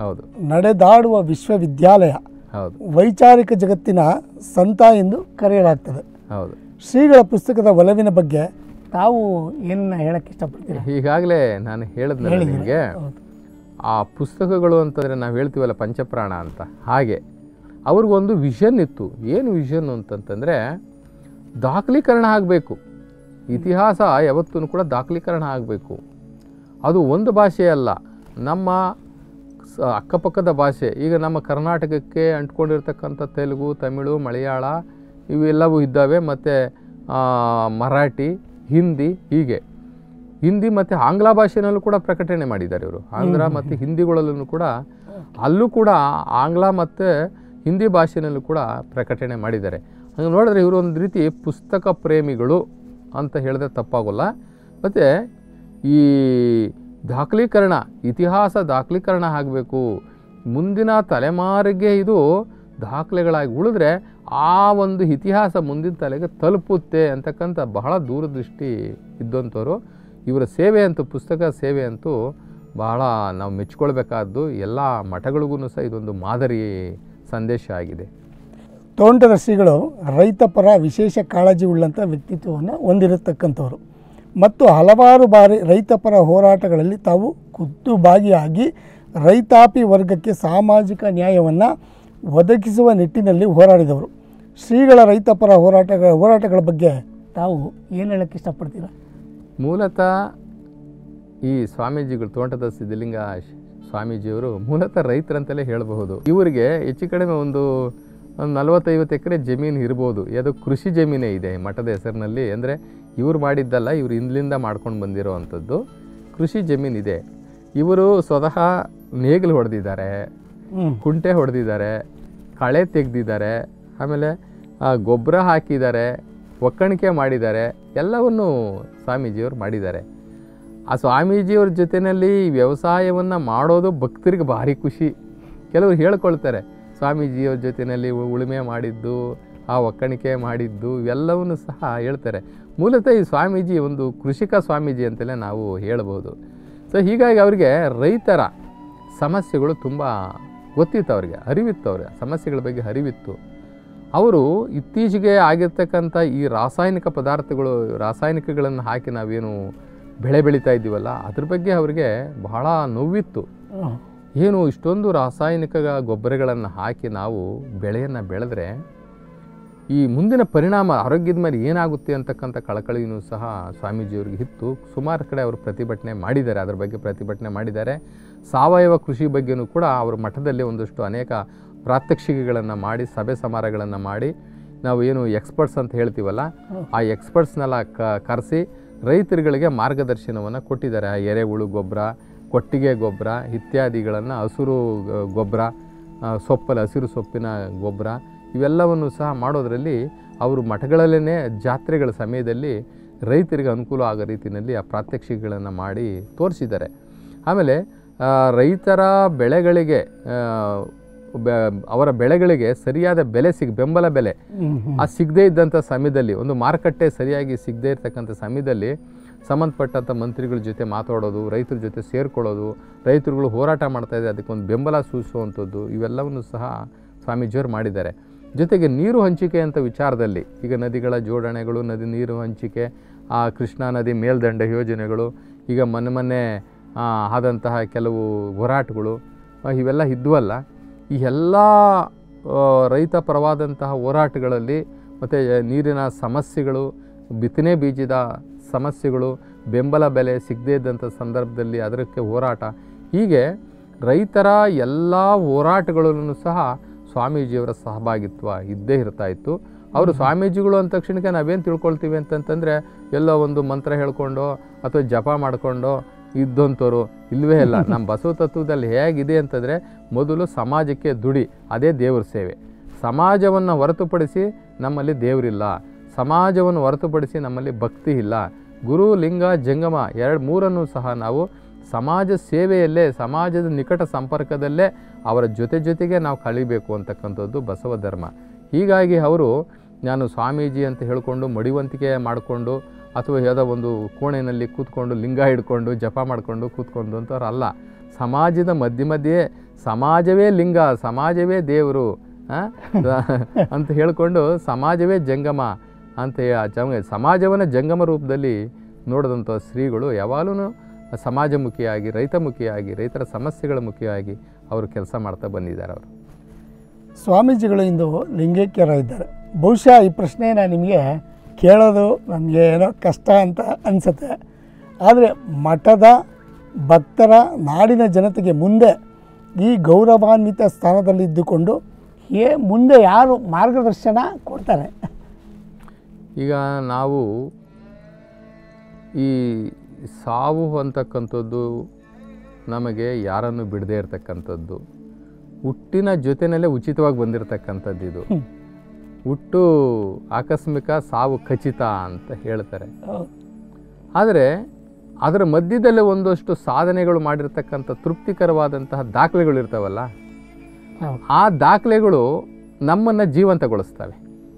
ಹೌದು ನಡೆದಾಡುವ ವಿಶ್ವವಿದ್ಯಾಲಯ ಹೌದು ವೈಚಾರಿಕ ಜಗತ್ತಿನ ಸಂತ ಎಂದು ಕರೆಯಲಾಗ್ತದೆ ಹೌದು ಶ್ರೀಗಳ ಪುಸ್ತಕದ ಒಲವಿನ ಬಗ್ಗೆ ತಾವು ಏನನ್ನ ಹೇಳಕ್ಕೆ ಇಷ್ಟಪಡ್ತೀರಾ ಈಗಾಗಲೇ ನಾನು ಹೇಳಿದ್ನಲ್ಲ ನಿಮಗೆ ಹೌದು. ಆ ಪುಸ್ತಕಗಳು ಅಂತಂದರೆ ನಾವು ಹೇಳ್ತೀವಲ್ಲ ಪಂಚಪ್ರಾಣ ಅಂತ ಹಾಗೆ ಅವ್ರಿಗೊಂದು ವಿಷನ್ ಇತ್ತು ಏನು ವಿಷನ್ ಅಂತಂತಂದರೆ ದಾಖಲೀಕರಣ ಆಗಬೇಕು ಇತಿಹಾಸ ಯಾವತ್ತೂ ಕೂಡ ದಾಖಲೀಕರಣ ಆಗಬೇಕು ಅದು ಒಂದು ಭಾಷೆ ಅಲ್ಲ ನಮ್ಮ ಸ ಅಕ್ಕಪಕ್ಕದ ಭಾಷೆ ಈಗ ನಮ್ಮ ಕರ್ನಾಟಕಕ್ಕೆ ಅಂಟ್ಕೊಂಡಿರ್ತಕ್ಕಂಥ ತೆಲುಗು ತಮಿಳು ಮಲಯಾಳ ಇವೆಲ್ಲವೂ ಇದ್ದಾವೆ ಮತ್ತು ಮರಾಠಿ ಹಿಂದಿ ಹೀಗೆ ಹಿಂದಿ ಮತ್ತು ಆಂಗ್ಲ ಭಾಷೆನಲ್ಲೂ ಕೂಡ ಪ್ರಕಟಣೆ ಮಾಡಿದ್ದಾರೆ ಇವರು ಆಂಧ್ರ ಮತ್ತು ಹಿಂದಿಗಳಲ್ಲೂ ಕೂಡ ಅಲ್ಲೂ ಕೂಡ ಆಂಗ್ಲ ಮತ್ತು ಹಿಂದಿ ಭಾಷೆನಲ್ಲೂ ಕೂಡ ಪ್ರಕಟಣೆ ಮಾಡಿದ್ದಾರೆ ಹಂಗೆ ನೋಡಿದ್ರೆ ಇವರು ಒಂದು ರೀತಿ ಪುಸ್ತಕ ಪ್ರೇಮಿಗಳು ಅಂತ ಹೇಳಿದ್ರೆ ತಪ್ಪಾಗೋಲ್ಲ ಮತ್ತು ಈ ದಾಖಲೀಕರಣ ಇತಿಹಾಸ ದಾಖಲೀಕರಣ ಆಗಬೇಕು ಮುಂದಿನ ತಲೆಮಾರಿಗೆ ಇದು ದಾಖಲೆಗಳಾಗಿ ಉಳಿದ್ರೆ ಆ ಒಂದು ಇತಿಹಾಸ ಮುಂದಿನ ತಲೆಗೆ ತಲುಪುತ್ತೆ ಅಂತಕ್ಕಂಥ ಬಹಳ ದೂರದೃಷ್ಟಿ ಇದ್ದಂಥವ್ರು ಇವರ ಸೇವೆ ಅಂತೂ ಪುಸ್ತಕ ಸೇವೆ ಅಂತೂ ಬಹಳ ನಾವು ಮೆಚ್ಕೊಳ್ಬೇಕಾದ್ದು ಎಲ್ಲ ಮಠಗಳಿಗೂ ಸಹ ಇದೊಂದು ಮಾದರಿ ಸಂದೇಶ ಆಗಿದೆ ತೋಂಟದ ಶ್ರೀಗಳು ರೈತ ಪರ ವಿಶೇಷ ಕಾಳಜಿ ಉಳ್ಳಂಥ ವ್ಯಕ್ತಿತ್ವವನ್ನು ಹೊಂದಿರತಕ್ಕಂಥವ್ರು ಮತ್ತು ಹಲವಾರು ಬಾರಿ ರೈತ ಪರ ಹೋರಾಟಗಳಲ್ಲಿ ತಾವು ಖುದ್ದು ಭಾಗಿಯಾಗಿ ರೈತಾಪಿ ವರ್ಗಕ್ಕೆ ಸಾಮಾಜಿಕ ನ್ಯಾಯವನ್ನು ಒದಗಿಸುವ ನಿಟ್ಟಿನಲ್ಲಿ ಹೋರಾಡಿದವರು ಶ್ರೀಗಳ ರೈತ ಪರ ಹೋರಾಟಗಳ ಹೋರಾಟಗಳ ಬಗ್ಗೆ ತಾವು ಏನು ಹೇಳಕ್ಕೆ ಇಷ್ಟಪಡ್ತೀರಾ ಮೂಲತಃ ಈ ಸ್ವಾಮೀಜಿಗಳು ತೋಟದ ಸಿದ್ಧಲಿಂಗ ಶ- ಸ್ವಾಮೀಜಿಯವರು ಮೂಲತಃ ರೈತರಂತಲೇ ಹೇಳಬಹುದು ಇವರಿಗೆ ಹೆಚ್ಚು ಕಡಿಮೆ ಒಂದು ಒಂದು ನಲವತ್ತೈವತ್ತು ಎಕರೆ ಜಮೀನು ಇರ್ಬೋದು ಅದು ಕೃಷಿ ಜಮೀನೇ ಇದೆ ಮಠದ ಹೆಸರಿನಲ್ಲಿ ಅಂದರೆ ಇವ್ರು ಮಾಡಿದ್ದಲ್ಲ ಇವರು ಹಿಂದ್ಲಿಂದ ಮಾಡ್ಕೊಂಡು ಬಂದಿರೋ ಅಂಥದ್ದು ಕೃಷಿ ಜಮೀನಿದೆ ಇವರು ಸ್ವತಃ ನೇಗಿಲು ಹೊಡೆದಿದ್ದಾರೆ ಹ್ಞೂ ಕುಂಟೆ ಹೊಡೆದಿದ್ದಾರೆ ಕಳೆ ತೆಗೆದಿದ್ದಾರೆ ಆಮೇಲೆ ಗೊಬ್ಬರ ಹಾಕಿದ್ದಾರೆ ಒಕ್ಕಣಿಕೆ ಮಾಡಿದ್ದಾರೆ ಎಲ್ಲವನ್ನು ಸ್ವಾಮೀಜಿಯವರು ಮಾಡಿದ್ದಾರೆ ಆ ಸ್ವಾಮೀಜಿಯವ್ರ ಜೊತೆಯಲ್ಲಿ ವ್ಯವಸಾಯವನ್ನು ಮಾಡೋದು ಭಕ್ತರಿಗೆ ಭಾರಿ ಖುಷಿ ಕೆಲವರು ಹೇಳ್ಕೊಳ್ತಾರೆ ಸ್ವಾಮೀಜಿಯವ್ರ ಜೊತೆಯಲ್ಲಿ ಉ- ಉಳುಮೆ ಮಾಡಿದ್ದು ಆ ಒಕ್ಕಣಿಕೆ ಮಾಡಿದ್ದು ಇವೆಲ್ಲವನ್ನು ಸಹ ಹೇಳ್ತಾರೆ ಮೂಲತಃ ಈ ಸ್ವಾಮೀಜಿ ಒಂದು ಕೃಷಿಕ ಸ್ವಾಮೀಜಿ ಅಂತಲೇ ನಾವು ಹೇಳ್ಬೋದು ಸೊ ಹೀಗಾಗಿ ಅವರಿಗೆ ರೈತರ ಸಮಸ್ಯೆಗಳು ತುಂಬ ಗೊತ್ತಿತ್ತು ಅವ್ರಿಗೆ ಅರಿವಿತ್ತು ಅವ್ರಿಗೆ ಸಮಸ್ಯೆಗಳ ಬಗ್ಗೆ ಅರಿವಿತ್ತು ಅವರು ಇತ್ತೀಚೆಗೆ ಆಗಿರ್ತಕ್ಕಂಥ ಈ ರಾಸಾಯನಿಕ ಪದಾರ್ಥಗಳು ರಾಸಾಯನಿಕಗಳನ್ನು ಹಾಕಿ ನಾವೇನು ಬೆಳೆ ಬೆಳೀತಾ ಇದ್ದೀವಲ್ಲ ಅದ್ರ ಬಗ್ಗೆ ಅವರಿಗೆ ಬಹಳ ನೋವಿತ್ತು ಹ್ಮ್. ಏನು ಇಷ್ಟೊಂದು ರಾಸಾಯನಿಕ ಗೊಬ್ಬರಗಳನ್ನು ಹಾಕಿ ನಾವು ಬೆಳೆಯನ್ನು ಬೆಳೆದ್ರೆ ಈ ಮುಂದಿನ ಪರಿಣಾಮ ಆರೋಗ್ಯದ ಮೇಲೆ ಏನಾಗುತ್ತೆ ಅಂತಕ್ಕಂಥ ಕಳಕಳಿನೂ ಸಹ ಸ್ವಾಮೀಜಿಯವ್ರಿಗೆ ಇತ್ತು ಸುಮಾರು ಕಡೆ ಅವರು ಪ್ರತಿಭಟನೆ ಮಾಡಿದ್ದಾರೆ ಅದರ ಬಗ್ಗೆ ಪ್ರತಿಭಟನೆ ಮಾಡಿದ್ದಾರೆ ಸಾವಯವ ಕೃಷಿ ಬಗ್ಗೆನೂ ಕೂಡ ಅವರು ಮಠದಲ್ಲಿ ಒಂದಷ್ಟು ಅನೇಕ ಪ್ರಾತ್ಯಕ್ಷಿಕೆಗಳನ್ನು ಮಾಡಿ ಸಭೆ ಸಮಾರಂಭಗಳನ್ನು ಮಾಡಿ ನಾವು ಏನು ಎಕ್ಸ್ಪರ್ಟ್ಸ್ ಅಂತ ಹೇಳ್ತೀವಲ್ಲ ಆ ಎಕ್ಸ್ಪರ್ಟ್ಸ್ನೆಲ್ಲ ಕ ಕರೆಸಿ ರೈತರುಗಳಿಗೆ ಮಾರ್ಗದರ್ಶನವನ್ನು ಕೊಟ್ಟಿದ್ದಾರೆ ಆ ಎರೆಹುಳು ಗೊಬ್ಬರ ಕೊಟ್ಟಿಗೆ ಗೊಬ್ಬರ ಇತ್ಯಾದಿಗಳನ್ನು ಹಸುರು ಗ- ಗೊಬ್ಬರ ಆ, ಸೊಪ್ಪಲ್ಲಿ ಹಸಿರು ಸೊಪ್ಪಿನ ಗೊಬ್ಬರ ಇವೆಲ್ಲವನ್ನು ಸಹ ಮಾಡೋದರಲ್ಲಿ ಅವರು ಮಠಗಳಲ್ಲೇ ಜಾತ್ರೆಗಳ ಸಮಯದಲ್ಲಿ ರೈತರಿಗೆ ಅನುಕೂಲ ಆಗೋ ರೀತಿಯಲ್ಲಿ ಆ ಪ್ರಾತ್ಯಕ್ಷಿಕೆಗಳನ್ನು ಮಾಡಿ ತೋರಿಸಿದ್ದಾರೆ ಆಮೇಲೆ ಆ, ರೈತರ ಬೆಳೆಗಳಿಗೆ ಆ, ಬೆ- ಅವರ ಬೆಳೆಗಳಿಗೆ ಸರಿಯಾದ ಬೆಲೆ ಸಿಗ್ ಬೆಂಬಲ ಬೆಲೆ ಹ್ಮ್, ಹ್ಮ್. ಆ ಸಿಗದೇ ಇದ್ದಂಥ ಸಮಯದಲ್ಲಿ ಒಂದು ಮಾರುಕಟ್ಟೆ ಸರಿಯಾಗಿ ಸಿಗದೇ ಇರತಕ್ಕಂಥ ಸಮಯದಲ್ಲಿ ಸಂಬಂಧಪಟ್ಟಂಥ ಮಂತ್ರಿಗಳ ಜೊತೆ ಮಾತಾಡೋದು ರೈತರ ಜೊತೆ ಸೇರ್ಕೊಳ್ಳೋದು ರೈತರುಗಳು ಹೋರಾಟ ಮಾಡ್ತಾ ಇದ್ದಾರೆ ಅದಕ್ಕೊಂದು ಬೆಂಬಲ ಸೂಚಿಸುವಂಥದ್ದು ಇವೆಲ್ಲವನ್ನು ಸಹ ಸ್ವಾಮೀಜಿಯವರು ಮಾಡಿದ್ದಾರೆ ಜೊತೆಗೆ ನೀರು ಹಂಚಿಕೆ ಅಂತ ವಿಚಾರದಲ್ಲಿ ಈಗ ನದಿಗಳ ಜೋಡಣೆಗಳು ನದಿ ನೀರು ಹಂಚಿಕೆ ಆ ಕೃಷ್ಣಾ ನದಿ ಮೇಲ್ದಂಡ ಯೋಜನೆಗಳು ಈಗ ಮೊನ್ನೆ ಮೊನ್ನೆ ಆ, ಆದಂತಹ ಕೆಲವು ಹೋರಾಟಗಳು ಆ, ಇವೆಲ್ಲ ಇದ್ವಲ್ಲ ಈ ಎಲ್ಲ ಆ, ರೈತ ಪರವಾದಂತಹ ಹೋರಾಟಗಳಲ್ಲಿ ಮತ್ತು ನೀರಿನ ಸಮಸ್ಯೆಗಳು ಬಿತ್ತನೆ ಬೀಜದ ಸಮಸ್ಯೆಗಳು ಬೆಂಬಲ ಬೆಲೆ ಸಿಗದೇ ಇದ್ದಂಥ ಸಂದರ್ಭದಲ್ಲಿ ಅದಕ್ಕೆ ಹೋರಾಟ ಹೀಗೆ ರೈತರ ಎಲ್ಲ ಹೋರಾಟಗಳಲ್ಲೂ ಸಹ ಸ್ವಾಮೀಜಿಯವರ ಸಹಭಾಗಿತ್ವ ಇದ್ದೇ ಇರ್ತಾ ಇತ್ತು ಅವರು ಸ್ವಾಮೀಜಿಗಳು ಅಂದ ತಕ್ಷಣಕ್ಕೆ ನಾವೇನು ತಿಳ್ಕೊಳ್ತೀವಿ ಅಂತಂತಂದರೆ ಎಲ್ಲೋ ಒಂದು ಮಂತ್ರ ಹೇಳ್ಕೊಂಡು ಅಥವಾ ಜಪ ಮಾಡಿಕೊಂಡು ಇದ್ದಂಥವ್ರು ಇಲ್ಲವೇ ಇಲ್ಲ ನಮ್ಮ ಬಸವ ತತ್ವದಲ್ಲಿ ಹೇಗಿದೆ ಅಂತಂದರೆ ಮೊದಲು ಸಮಾಜಕ್ಕೆ ದುಡಿ ಅದೇ ದೇವ್ರ ಸೇವೆ ಸಮಾಜವನ್ನು ಹೊರತುಪಡಿಸಿ ನಮ್ಮಲ್ಲಿ ದೇವರಿಲ್ಲ ಸಮಾಜವನ್ನು ಹೊರತುಪಡಿಸಿ ನಮ್ಮಲ್ಲಿ ಭಕ್ತಿ ಇಲ್ಲ ಗುರು ಲಿಂಗ ಜಂಗಮ ಎರಡು ಮೂರನ್ನು ಸಹ ನಾವು ಸಮಾಜ ಸೇವೆಯಲ್ಲೇ ಸಮಾಜದ ನಿಕಟ ಸಂಪರ್ಕದಲ್ಲೇ ಅವರ ಜೊತೆ ಜೊತೆಗೆ ನಾವು ಕಳಿಬೇಕು ಅಂತಕ್ಕಂಥದ್ದು ಬಸವ ಧರ್ಮ ಹೀಗಾಗಿ ಅವರು ನಾನು ಸ್ವಾಮೀಜಿ ಅಂತ ಹೇಳಿಕೊಂಡು ಮಡಿವಂತಿಕೆ ಮಾಡಿಕೊಂಡು ಅಥವಾ ಯಾವುದೋ ಒಂದು ಕೋಣೆಯಲ್ಲಿ ಕೂತ್ಕೊಂಡು ಲಿಂಗ ಹಿಡ್ಕೊಂಡು ಜಪ ಮಾಡಿಕೊಂಡು ಕೂತ್ಕೊಂಡು ಅಂತವ್ರು ಅಲ್ಲ ಸಮಾಜದ ಮಧ್ಯೆ ಮಧ್ಯೆ ಸಮಾಜವೇ ಲಿಂಗ ಸಮಾಜವೇ ದೇವರು ಆ? ಅಂತ ಹೇಳಿಕೊಂಡು ಸಮಾಜವೇ ಜಂಗಮ ಅಂತ ಹೇ- ಜಂಗ ಸಮಾಜವನ್ನು ಜಂಗಮ ರೂಪದಲ್ಲಿ ನೋಡಿದಂಥ ಶ್ರೀಗಳು ಯಾವಾಗಲೂ ಸಮಾಜಮುಖಿಯಾಗಿ ರೈತಮುಖಿಯಾಗಿ ರೈತರ ಸಮಸ್ಯೆಗಳ ಮುಖಿಯಾಗಿ ಅವರು ಕೆಲಸ ಮಾಡ್ತಾ ಬಂದಿದ್ದಾರೆ ಅವರು ಸ್ವಾಮೀಜಿಗಳು ಇಂದು ಲಿಂಗೈಕ್ಯರ ಇದ್ದಾರೆ ಬಹುಶಃ ಈ ಪ್ರಶ್ನೆನ ನಿಮಗೆ ಕೇಳೋದು ನನಗೆ ಏನೋ ಕಷ್ಟ ಅಂತ ಅನಿಸುತ್ತೆ ಆದರೆ ಮಠದ ಭಕ್ತರ ನಾಡಿನ ಜನತೆಗೆ ಮುಂದೆ ಈ ಗೌರವಾನ್ವಿತ ಸ್ಥಾನದಲ್ಲಿದ್ದುಕೊಂಡು ಏ ಮುಂದೆ ಯಾರು ಮಾರ್ಗದರ್ಶನ ಕೊಡ್ತಾರೆ ಈಗ ನಾವು ಈ ಸಾವು ಅಂತಕ್ಕಂಥದ್ದು ನಮಗೆ ಯಾರನ್ನು ಬಿಡದೇ ಇರತಕ್ಕಂಥದ್ದು ಹುಟ್ಟಿನ ಜೊತೆಯಲ್ಲೇ ಉಚಿತವಾಗಿ ಬಂದಿರತಕ್ಕಂಥದ್ದು ಇದು ಹುಟ್ಟು ಆಕಸ್ಮಿಕ ಸಾವು ಖಚಿತ ಅಂತ ಹೇಳ್ತಾರೆ ಆದರೆ ಅದರ ಮಧ್ಯದಲ್ಲೇ ಒಂದಷ್ಟು ಸಾಧನೆಗಳು ಮಾಡಿರ್ತಕ್ಕಂಥ ತೃಪ್ತಿಕರವಾದಂತಹ ದಾಖಲೆಗಳು ಇರ್ತಾವಲ್ಲ ಹೌದು. ಆ ದಾಖಲೆಗಳು ನಮ್ಮನ್ನು ಜೀವಂತಗೊಳಿಸ್ತವೆ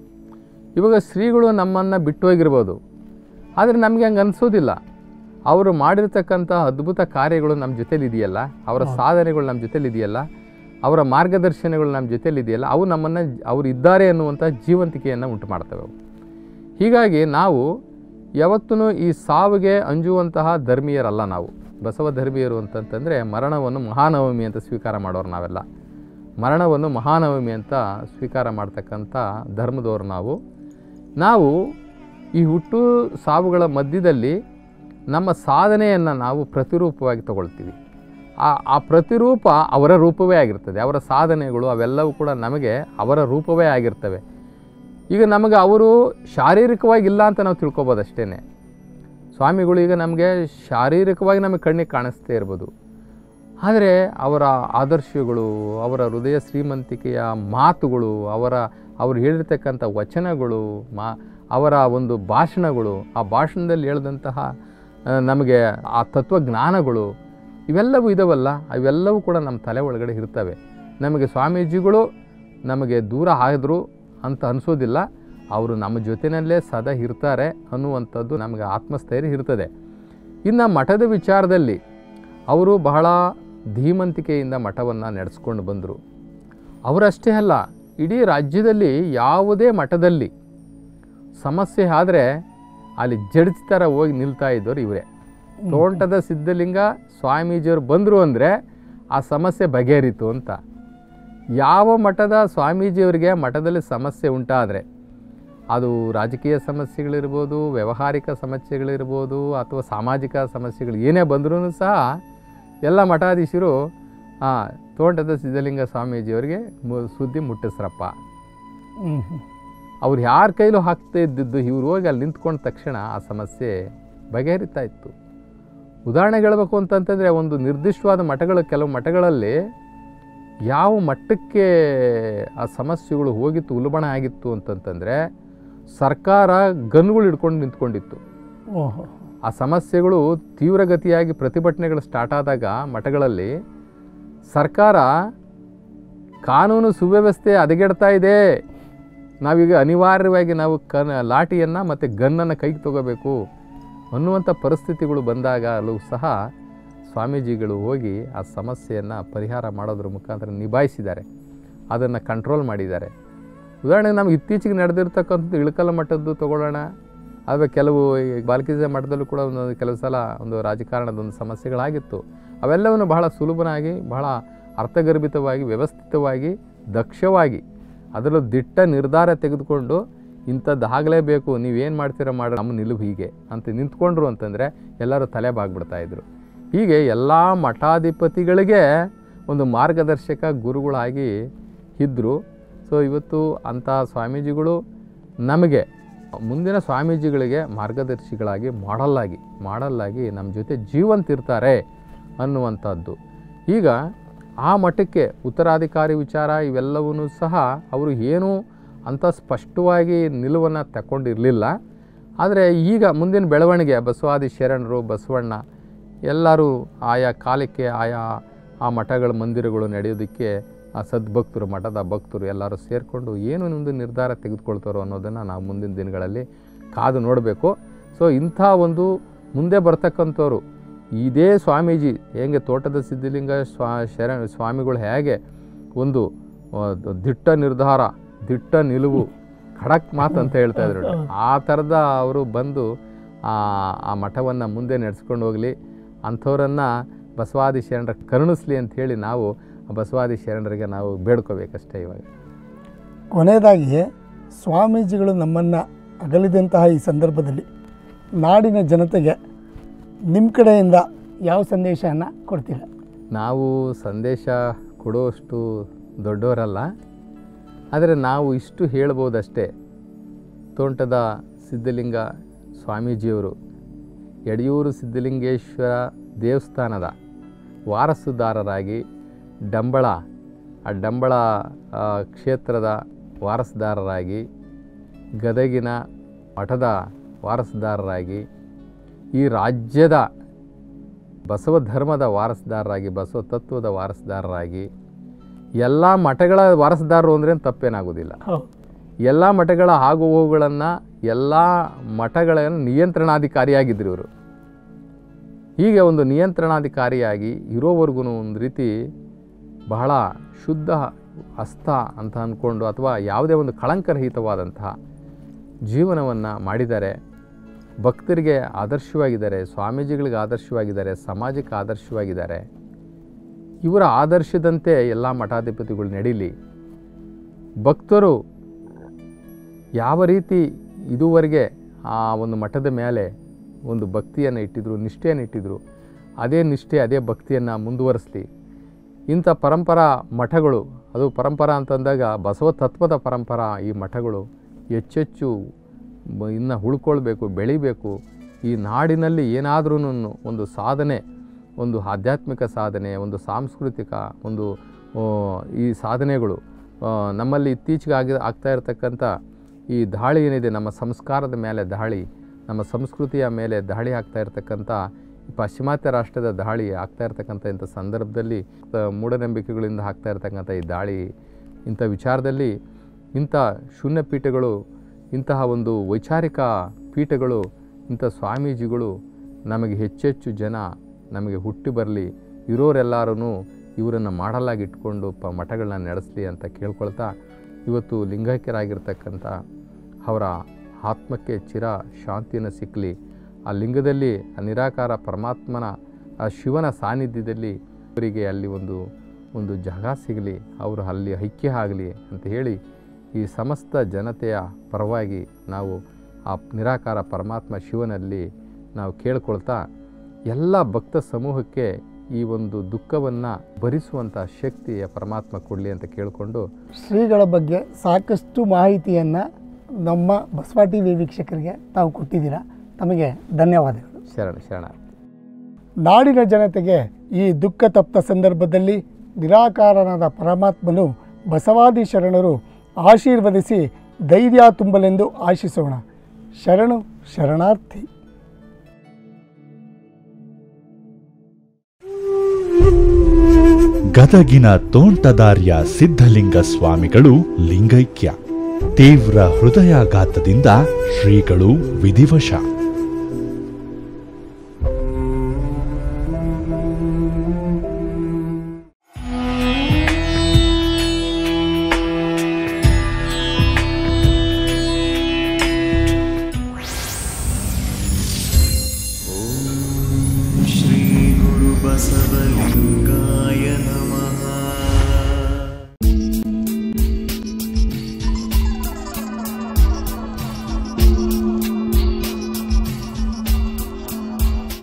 ಇವಾಗ ಶ್ರೀಗಳು ನಮ್ಮನ್ನು ಬಿಟ್ಟು ಹೋಗಿರ್ಬೋದು ಆದರೆ ನಮಗೆ ಹಂಗೆ ಅನಿಸೋದಿಲ್ಲ ಅವರು ಮಾಡಿರ್ತಕ್ಕಂಥ ಅದ್ಭುತ ಕಾರ್ಯಗಳು ನಮ್ಮ ಜೊತೇಲಿ ಇದೆಯಲ್ಲ ಅವರ ಸಾಧನೆಗಳು ನಮ್ಮ ಜೊತೇಲಿ ಇದೆಯಲ್ಲ ಅವರ ಮಾರ್ಗದರ್ಶನಗಳು ನಮ್ಮ ಜೊತೇಲಿ ಇದೆಯಲ್ಲ ಅವು ನಮ್ಮನ್ನು ಅವರು ಇದ್ದಾರೆ ಅನ್ನುವಂಥ ಜೀವಂತಿಕೆಯನ್ನು ಉಂಟು ಮಾಡ್ತವೆ ಅವು ಹೀಗಾಗಿ ನಾವು ಯಾವತ್ತೂ ಈ ಸಾವಿಗೆ ಅಂಜುವಂತಹ ಧರ್ಮೀಯರಲ್ಲ ನಾವು ಬಸವ ಧರ್ಮೀಯರು ಅಂತಂತಂದರೆ ಮರಣವನ್ನು ಮಹಾನವಮಿ ಅಂತ ಸ್ವೀಕಾರ ಮಾಡೋರು ನಾವೆಲ್ಲ ಮರಣವನ್ನು ಮಹಾನವಮಿ ಅಂತ ಸ್ವೀಕಾರ ಮಾಡ್ತಕ್ಕಂಥ ಧರ್ಮದವರು ನಾವು ನಾವು ಈ ಹುಟ್ಟು ಸಾವುಗಳ ಮಧ್ಯದಲ್ಲಿ ನಮ್ಮ ಸಾಧನೆಯನ್ನು ನಾವು ಪ್ರತಿರೂಪವಾಗಿ ತಗೊಳ್ತೀವಿ ಆ ಆ ಪ್ರತಿರೂಪ ಅವರ ರೂಪವೇ ಆಗಿರ್ತದೆ ಅವರ ಸಾಧನೆಗಳು ಅವೆಲ್ಲವೂ ಕೂಡ ನಮಗೆ ಅವರ ರೂಪವೇ ಆಗಿರ್ತವೆ ಈಗ ನಮಗೆ ಅವರು ಶಾರೀರಿಕವಾಗಿ ಇಲ್ಲ ಅಂತ ನಾವು ತಿಳ್ಕೊಬೋದು ಅಷ್ಟೇ ಸ್ವಾಮಿಗಳು ಈಗ ನಮಗೆ ಶಾರೀರಿಕವಾಗಿ ನಮಗೆ ಕಣ್ಣಿಗೆ ಕಾಣಿಸ್ತೇ ಇರ್ಬೋದು ಆದರೆ ಅವರ ಆದರ್ಶಗಳು ಅವರ ಹೃದಯ ಶ್ರೀಮಂತಿಕೆಯ ಮಾತುಗಳು ಅವರ ಅವರು ಹೇಳಿರ್ತಕ್ಕಂಥ ವಚನಗಳು ಮಾ ಅವರ ಒಂದು ಭಾಷಣಗಳು ಆ ಭಾಷಣದಲ್ಲಿ ಹೇಳಿದಂತಹ ಆ, ನಮಗೆ ಆ ತತ್ವಜ್ಞಾನಗಳು ಇವೆಲ್ಲವೂ ಇದಾವಲ್ಲ ಅವೆಲ್ಲವೂ ಕೂಡ ನಮ್ಮ ತಲೆ ಒಳಗಡೆ ಇರ್ತವೆ ನಮಗೆ ಸ್ವಾಮೀಜಿಗಳು ನಮಗೆ ದೂರ ಆದರು ಅಂತ ಅನಿಸೋದಿಲ್ಲ ಅವರು ನಮ್ಮ ಜೊತೆಯಲ್ಲೇ ಸದಾ ಇರ್ತಾರೆ ಅನ್ನುವಂಥದ್ದು ನಮಗೆ ಆತ್ಮಸ್ಥೈರ್ಯ ಇರ್ತದೆ ಇನ್ನು ಮಠದ ವಿಚಾರದಲ್ಲಿ ಅವರು ಬಹಳ ಧೀಮಂತಿಕೆಯಿಂದ ಮಠವನ್ನು ನಡೆಸ್ಕೊಂಡು ಬಂದರು ಅವರಷ್ಟೇ ಅಲ್ಲ ಇಡೀ ರಾಜ್ಯದಲ್ಲಿ ಯಾವುದೇ ಮಠದಲ್ಲಿ ಸಮಸ್ಯೆ ಆದರೆ ಅಲ್ಲಿ ಜಡ್ಜ್ ಥರ ಹೋಗಿ ನಿಲ್ತಾ ಇದ್ದವರು ಇವರೇ ತೋಂಟದ ಸಿದ್ಧಲಿಂಗ ಸ್ವಾಮೀಜಿಯವರು ಬಂದರು ಅಂದರೆ ಆ ಸಮಸ್ಯೆ ಬಗೆಹರಿತು ಅಂತ ಯಾವ ಮಠದ ಸ್ವಾಮೀಜಿಯವರಿಗೆ ಮಠದಲ್ಲಿ ಸಮಸ್ಯೆ ಉಂಟಾದರೆ ಅದು ರಾಜಕೀಯ ಸಮಸ್ಯೆಗಳಿರ್ಬೋದು ವ್ಯಾವಹಾರಿಕ ಸಮಸ್ಯೆಗಳಿರ್ಬೋದು ಅಥವಾ ಸಾಮಾಜಿಕ ಸಮಸ್ಯೆಗಳು ಏನೇ ಬಂದರೂ ಸಹ ಎಲ್ಲ ಮಠಾಧೀಶರು ಆ, ತೋಂಟದ ಸಿದ್ಧಲಿಂಗ ಸ್ವಾಮೀಜಿಯವರಿಗೆ ಮು- ಸುದ್ದಿ ಮುಟ್ಟಿಸ್ರಪ್ಪ ಹ್ಮ್, ಹ್ಮ್. ಅವ್ರು ಯಾರ ಕೈಲೂ ಹಾಕ್ತಾ ಇದ್ದಿದ್ದು ಇವ್ರು ಹೋಗಿ ಅಲ್ಲಿ ನಿಂತ್ಕೊಂಡ ತಕ್ಷಣ ಆ ಸಮಸ್ಯೆ ಬಗೆಹರಿತಾ ಇತ್ತು ಉದಾಹರಣೆಗೆ ಹೇಳಬೇಕು ಅಂತಂತಂದರೆ ಒಂದು ನಿರ್ದಿಷ್ಟವಾದ ಮಠಗಳು ಕೆಲವು ಮಠಗಳಲ್ಲಿ ಯಾವ ಮಟ್ಟಕ್ಕೆ ಆ ಸಮಸ್ಯೆಗಳು ಹೋಗಿತ್ತು ಉಲ್ಬಣ ಆಗಿತ್ತು ಅಂತಂತಂದರೆ ಸರ್ಕಾರ ಗನ್ಗಳು ಹಿಡ್ಕೊಂಡು ನಿಂತ್ಕೊಂಡಿತ್ತು ಓಹೋ ಆ ಸಮಸ್ಯೆಗಳು ತೀವ್ರಗತಿಯಾಗಿ ಪ್ರತಿಭಟನೆಗಳು ಸ್ಟಾರ್ಟ್ ಆದಾಗ ಮಠಗಳಲ್ಲಿ ಸರ್ಕಾರ ಕಾನೂನು ಸುವ್ಯವಸ್ಥೆ ಹದಗೆಡ್ತಾ ಇದೆ ನಾವೀಗ ಅನಿವಾರ್ಯವಾಗಿ ನಾವು ಕನ್ ಲಾಠಿಯನ್ನು ಮತ್ತು ಗನ್ನನ್ನು ಕೈಗೆ ತಗೋಬೇಕು ಅನ್ನುವಂಥ ಪರಿಸ್ಥಿತಿಗಳು ಬಂದಾಗಲೂ ಸಹ ಸ್ವಾಮೀಜಿಗಳು ಹೋಗಿ ಆ ಸಮಸ್ಯೆಯನ್ನು ಪರಿಹಾರ ಮಾಡೋದ್ರ ಮುಖಾಂತರ ನಿಭಾಯಿಸಿದ್ದಾರೆ ಅದನ್ನು ಕಂಟ್ರೋಲ್ ಮಾಡಿದ್ದಾರೆ ಉದಾಹರಣೆಗೆ ನಮ್ಗೆ ಇತ್ತೀಚೆಗೆ ನಡೆದಿರ್ತಕ್ಕಂಥದ್ದು ಇಳಕಲ್ಲ ಮಟ್ಟದ್ದು ತಗೊಳ್ಳೋಣ ಆದರೆ ಕೆಲವು ಈ ಬಾಲ್ಕಿಜ ಮಠದಲ್ಲೂ ಕೂಡ ಒಂದೊಂದು ಕೆಲವು ಸಲ ಒಂದು ರಾಜಕಾರಣದ ಒಂದು ಸಮಸ್ಯೆಗಳಾಗಿತ್ತು ಅವೆಲ್ಲವನ್ನು ಬಹಳ ಸುಲಭನಾಗಿ ಬಹಳ ಅರ್ಥಗರ್ಭಿತವಾಗಿ ವ್ಯವಸ್ಥಿತವಾಗಿ ದಕ್ಷವಾಗಿ ಅದರಲ್ಲೂ ದಿಟ್ಟ ನಿರ್ಧಾರ ತೆಗೆದುಕೊಂಡು ಇಂಥದ್ದು ಆಗಲೇಬೇಕು ನೀವೇನು ಮಾಡ್ತೀರೋ ಮಾಡಿ ನಮ್ಮ ನಿಲುವು ಹೀಗೆ ಅಂತ ನಿಂತ್ಕೊಂಡ್ರು ಅಂತಂದರೆ ಎಲ್ಲರೂ ತಲೆ ಬಾಗ್ಬಿಡ್ತಾ ಇದ್ರು ಹೀಗೆ ಎಲ್ಲ ಮಠಾಧಿಪತಿಗಳಿಗೆ ಒಂದು ಮಾರ್ಗದರ್ಶಕ ಗುರುಗಳಾಗಿ ಇದ್ದರು ಸೊ ಇವತ್ತು ಅಂಥ ಸ್ವಾಮೀಜಿಗಳು ನಮಗೆ ಮುಂದಿನ ಸ್ವಾಮೀಜಿಗಳಿಗೆ ಮಾರ್ಗದರ್ಶಿಗಳಾಗಿ ಮಾಡಲ್ಲಾಗಿ ಮಾಡಲ್ಲಾಗಿ ನಮ್ಮ ಜೊತೆ ಜೀವಂತಿರ್ತಾರೆ ಅನ್ನುವಂಥದ್ದು ಈಗ ಆ ಮಟ್ಟಕ್ಕೆ ಉತ್ತರಾಧಿಕಾರಿ ವಿಚಾರ ಇವೆಲ್ಲವೂ ಸಹ ಅವರು ಏನೂ ಅಂಥ ಸ್ಪಷ್ಟವಾಗಿ ನಿಲುವನ್ನು ತಗೊಂಡಿರಲಿಲ್ಲ ಆದರೆ ಈಗ ಮುಂದಿನ ಬೆಳವಣಿಗೆ ಬಸವಾದಿ ಶರಣರು ಬಸವಣ್ಣ ಎಲ್ಲರೂ ಆಯಾ ಕಾಲಕ್ಕೆ ಆಯಾ ಆ ಮಠಗಳ ಮಂದಿರಗಳು ನಡೆಯೋದಕ್ಕೆ ಆ ಸದ್ಭಕ್ತರು ಮಠದ ಭಕ್ತರು ಎಲ್ಲರೂ ಸೇರಿಕೊಂಡು ಏನು ಒಂದು ನಿರ್ಧಾರ ತೆಗೆದುಕೊಳ್ತಾರೋ ಅನ್ನೋದನ್ನು ನಾವು ಮುಂದಿನ ದಿನಗಳಲ್ಲಿ ಕಾದು ನೋಡಬೇಕು ಸೊ ಇಂಥ ಒಂದು ಮುಂದೆ ಬರ್ತಕ್ಕಂಥವ್ರು ಇದೇ ಸ್ವಾಮೀಜಿ ಹೇಗೆ ತೋಟದ ಸಿದ್ಧಲಿಂಗ ಸ್ವಾ ಶರ ಸ್ವಾಮಿಗಳು ಹೇಗೆ ಒಂದು ಆ, ದ- ದಿಟ್ಟ ನಿರ್ಧಾರ ದಿಟ್ಟ ನಿಲುವು ಖಡಕ್ ಮಾತು ಅಂತ ಹೇಳ್ತಾ ಇದ್ರು ನೋಡಿ. ಆ ಥರದ ಅವರು ಬಂದು ಆ ಆ ಮಠವನ್ನು ಮುಂದೆ ನಡೆಸ್ಕೊಂಡು ಹೋಗಲಿ ಅಂಥವ್ರನ್ನು ಬಸವಾದಿ ಶರಣರ ಕರುಣಿಸ್ಲಿ ಅಂತ ಹೇಳಿ ನಾವು ಆ ಬಸವಾದಿ ಶರಣರಿಗೆ ನಾವು ಬೇಡ್ಕೋಬೇಕಷ್ಟೇ ಇವಾಗ ಕೊನೆಯದಾಗಿ ಸ್ವಾಮೀಜಿಗಳು ನಮ್ಮನ್ನು ಅಗಲಿದಂತಹ ಈ ಸಂದರ್ಭದಲ್ಲಿ ನಾಡಿನ ಜನತೆಗೆ ನಿಮ್ಮ ಕಡೆಯಿಂದ ಯಾವ ಸಂದೇಶವನ್ನು ಕೊಡ್ತೀರಾ ನಾವು ಸಂದೇಶ ಕೊಡುವಷ್ಟು ದೊಡ್ಡವರಲ್ಲ ಆದರೆ ನಾವು ಇಷ್ಟು ಹೇಳ್ಬೋದಷ್ಟೇ ತೋಂಟದ ಸಿದ್ಧಲಿಂಗ ಸ್ವಾಮೀಜಿಯವರು ಯಡಿಯೂರು ಸಿದ್ಧಲಿಂಗೇಶ್ವರ ದೇವಸ್ಥಾನದ ವಾರಸುದಾರರಾಗಿ ಡಂಬಳ ಆ ಡಂಬಳ ಆ, ಕ್ಷೇತ್ರದ ವಾರಸುದಾರರಾಗಿ ಗದಗಿನ ಮಠದ ವಾರಸುದಾರರಾಗಿ ಈ ರಾಜ್ಯದ ಬಸವ ಧರ್ಮದ ವಾರಸುದಾರರಾಗಿ ಬಸವ ತತ್ವದ ವಾರಸುದಾರರಾಗಿ ಎಲ್ಲ ಮಠಗಳ ವಾರಸುದಾರರು ಅಂದ್ರೆ ತಪ್ಪೇನಾಗೋದಿಲ್ಲ ಹೌದು ಎಲ್ಲ ಮಠಗಳ ಆಗು ಹೋಗುಗಳನ್ನು ಎಲ್ಲ ಮಠಗಳ ನಿಯಂತ್ರಣಾಧಿಕಾರಿಯಾಗಿದ್ದರು ಇವರು ಹೀಗೆ ಒಂದು ನಿಯಂತ್ರಣಾಧಿಕಾರಿಯಾಗಿ ಇರೋವರೆಗೂ ಒಂದು ರೀತಿ ಬಹಳ ಶುದ್ಧ ಹಸ್ತ ಅಂತ ಅಂದ್ಕೊಂಡು ಅಥವಾ ಯಾವುದೇ ಒಂದು ಕಳಂಕರಹಿತವಾದಂತಹ ಜೀವನವನ್ನು ಮಾಡಿದ್ದಾರೆ ಭಕ್ತರಿಗೆ ಆದರ್ಶವಾಗಿದ್ದಾರೆ ಸ್ವಾಮೀಜಿಗಳಿಗೆ ಆದರ್ಶವಾಗಿದ್ದಾರೆ ಸಮಾಜಕ್ಕೆ ಆದರ್ಶವಾಗಿದ್ದಾರೆ ಇವರ ಆದರ್ಶದಂತೆ ಎಲ್ಲ ಮಠಾಧಿಪತಿಗಳು ನಡೀಲಿ ಭಕ್ತರು ಯಾವ ರೀತಿ ಇದುವರೆಗೆ ಆ ಒಂದು ಮಠದ ಮೇಲೆ ಒಂದು ಭಕ್ತಿಯನ್ನು ಇಟ್ಟಿದ್ರು ನಿಷ್ಠೆಯನ್ನು ಇಟ್ಟಿದ್ರು ಅದೇ ನಿಷ್ಠೆ ಅದೇ ಭಕ್ತಿಯನ್ನು ಮುಂದುವರಿಸಲಿ ಇಂಥ ಪರಂಪರಾ ಮಠಗಳು ಅದು ಪರಂಪರಾ ಅಂತಂದಾಗ ಬಸವ ತತ್ವದ ಪರಂಪರಾ ಈ ಮಠಗಳು ಹೆಚ್ಚೆಚ್ಚು ಬ- ಇನ್ನು ಉಳ್ಕೊಳ್ಬೇಕು ಬೆಳಿಬೇಕು ಈ ನಾಡಿನಲ್ಲಿ ಏನಾದ್ರೂ ಒಂದು ಸಾಧನೆ ಒಂದು ಆಧ್ಯಾತ್ಮಿಕ ಸಾಧನೆ ಒಂದು ಸಾಂಸ್ಕೃತಿಕ ಒಂದು ಆ, ಈ ಸಾಧನೆಗಳು ಆ, ನಮ್ಮಲ್ಲಿ ಇತ್ತೀಚೆಗೆ ಆಗಿ ಆಗ್ತಾ ಇರತಕ್ಕಂಥ ಈ ದಾಳಿ ಏನಿದೆ ನಮ್ಮ ಸಂಸ್ಕಾರದ ಮೇಲೆ ದಾಳಿ ನಮ್ಮ ಸಂಸ್ಕೃತಿಯ ಮೇಲೆ ದಾಳಿ ಆಗ್ತಾ ಇರತಕ್ಕಂಥ ಈ ಪಾಶ್ಚಿಮಾತ್ಯ ರಾಷ್ಟ್ರದ ದಾಳಿ ಆಗ್ತಾ ಇರತಕ್ಕಂಥ ಇಂಥ ಸಂದರ್ಭದಲ್ಲಿ ಆ, ಮೂಢನಂಬಿಕೆಗಳಿಂದ ಆಗ್ತಾ ಇರತಕ್ಕಂಥ ಈ ದಾಳಿ ಇಂಥ ವಿಚಾರದಲ್ಲಿ ಇಂಥ ಶೂನ್ಯ ಪೀಠಗಳು ಇಂತಹ ಒಂದು ವೈಚಾರಿಕ ಪೀಠಗಳು ಇಂಥ ಸ್ವಾಮೀಜಿಗಳು ನಮಗೆ ಹೆಚ್ಚೆಚ್ಚು ಜನ ನಮಗೆ ಹುಟ್ಟಿ ಬರಲಿ ಇರೋರೆಲ್ಲರೂ ಇವರನ್ನು ಮಾಡಲಾಗಿ ಇಟ್ಕೊಂಡು ಪ ಮಠಗಳನ್ನ ನಡೆಸಲಿ ಅಂತ ಕೇಳ್ಕೊಳ್ತಾ ಇವತ್ತು ಲಿಂಗೈಕ್ಯರಾಗಿರ್ತಕ್ಕಂಥ ಅವರ ಆತ್ಮಕ್ಕೆ ಚಿರ ಶಾಂತಿಯನ್ನು ಸಿಕ್ಕಲಿ ಆ ಲಿಂಗದಲ್ಲಿ ಆ ನಿರಾಕಾರ ಪರಮಾತ್ಮನ ಆ ಶಿವನ ಸಾನ್ನಿಧ್ಯದಲ್ಲಿ ಅವರಿಗೆ ಅಲ್ಲಿ ಒಂದು ಒಂದು ಜಾಗ ಸಿಗಲಿ ಅವರು ಅಲ್ಲಿ ಐಕ್ಯ ಆಗಲಿ ಅಂತ ಹೇಳಿ ಈ ಸಮಸ್ತ ಜನತೆಯ ಪರವಾಗಿ ನಾವು ಆ ನಿರಾಕಾರ ಪರಮಾತ್ಮ ಶಿವನಲ್ಲಿ ನಾವು ಕೇಳ್ಕೊಳ್ತಾ ಎಲ್ಲ ಭಕ್ತ ಸಮೂಹಕ್ಕೆ ಈ ಒಂದು ದುಃಖವನ್ನು ಭರಿಸುವಂಥ ಶಕ್ತಿಯ ಪರಮಾತ್ಮ ಕೊಡಲಿ ಅಂತ ಕೇಳಿಕೊಂಡು ಶ್ರೀಗಳ ಬಗ್ಗೆ ಸಾಕಷ್ಟು ಮಾಹಿತಿಯನ್ನು ನಮ್ಮ ಬಸವ ಟಿ ವಿ ವೀಕ್ಷಕರಿಗೆ ತಾವು ಕೊಟ್ಟಿದ್ದೀರಾ ತಮಗೆ ಧನ್ಯವಾದಗಳು ಶರಣ ಶರಣ ನಾಡಿನ ಜನತೆಗೆ ಈ ದುಃಖ ತಪ್ತ ಸಂದರ್ಭದಲ್ಲಿ ನಿರಾಕಾರನಾದ ಪರಮಾತ್ಮನು ಬಸವಾದಿ ಶರಣರು ಆಶೀರ್ವದಿಸಿ ಧೈರ್ಯ ತುಂಬಲೆಂದು ಆಶಿಸೋಣ ಶರಣು ಶರಣಾರ್ಥಿ ಗದಗಿನ ತೋಂಟದಾರ್ಯ ಸಿದ್ಧಲಿಂಗ ಸ್ವಾಮಿಗಳು ಲಿಂಗೈಕ್ಯ ತೀವ್ರ ಹೃದಯಾಘಾತದಿಂದ ಶ್ರೀಗಳು ವಿಧಿವಶ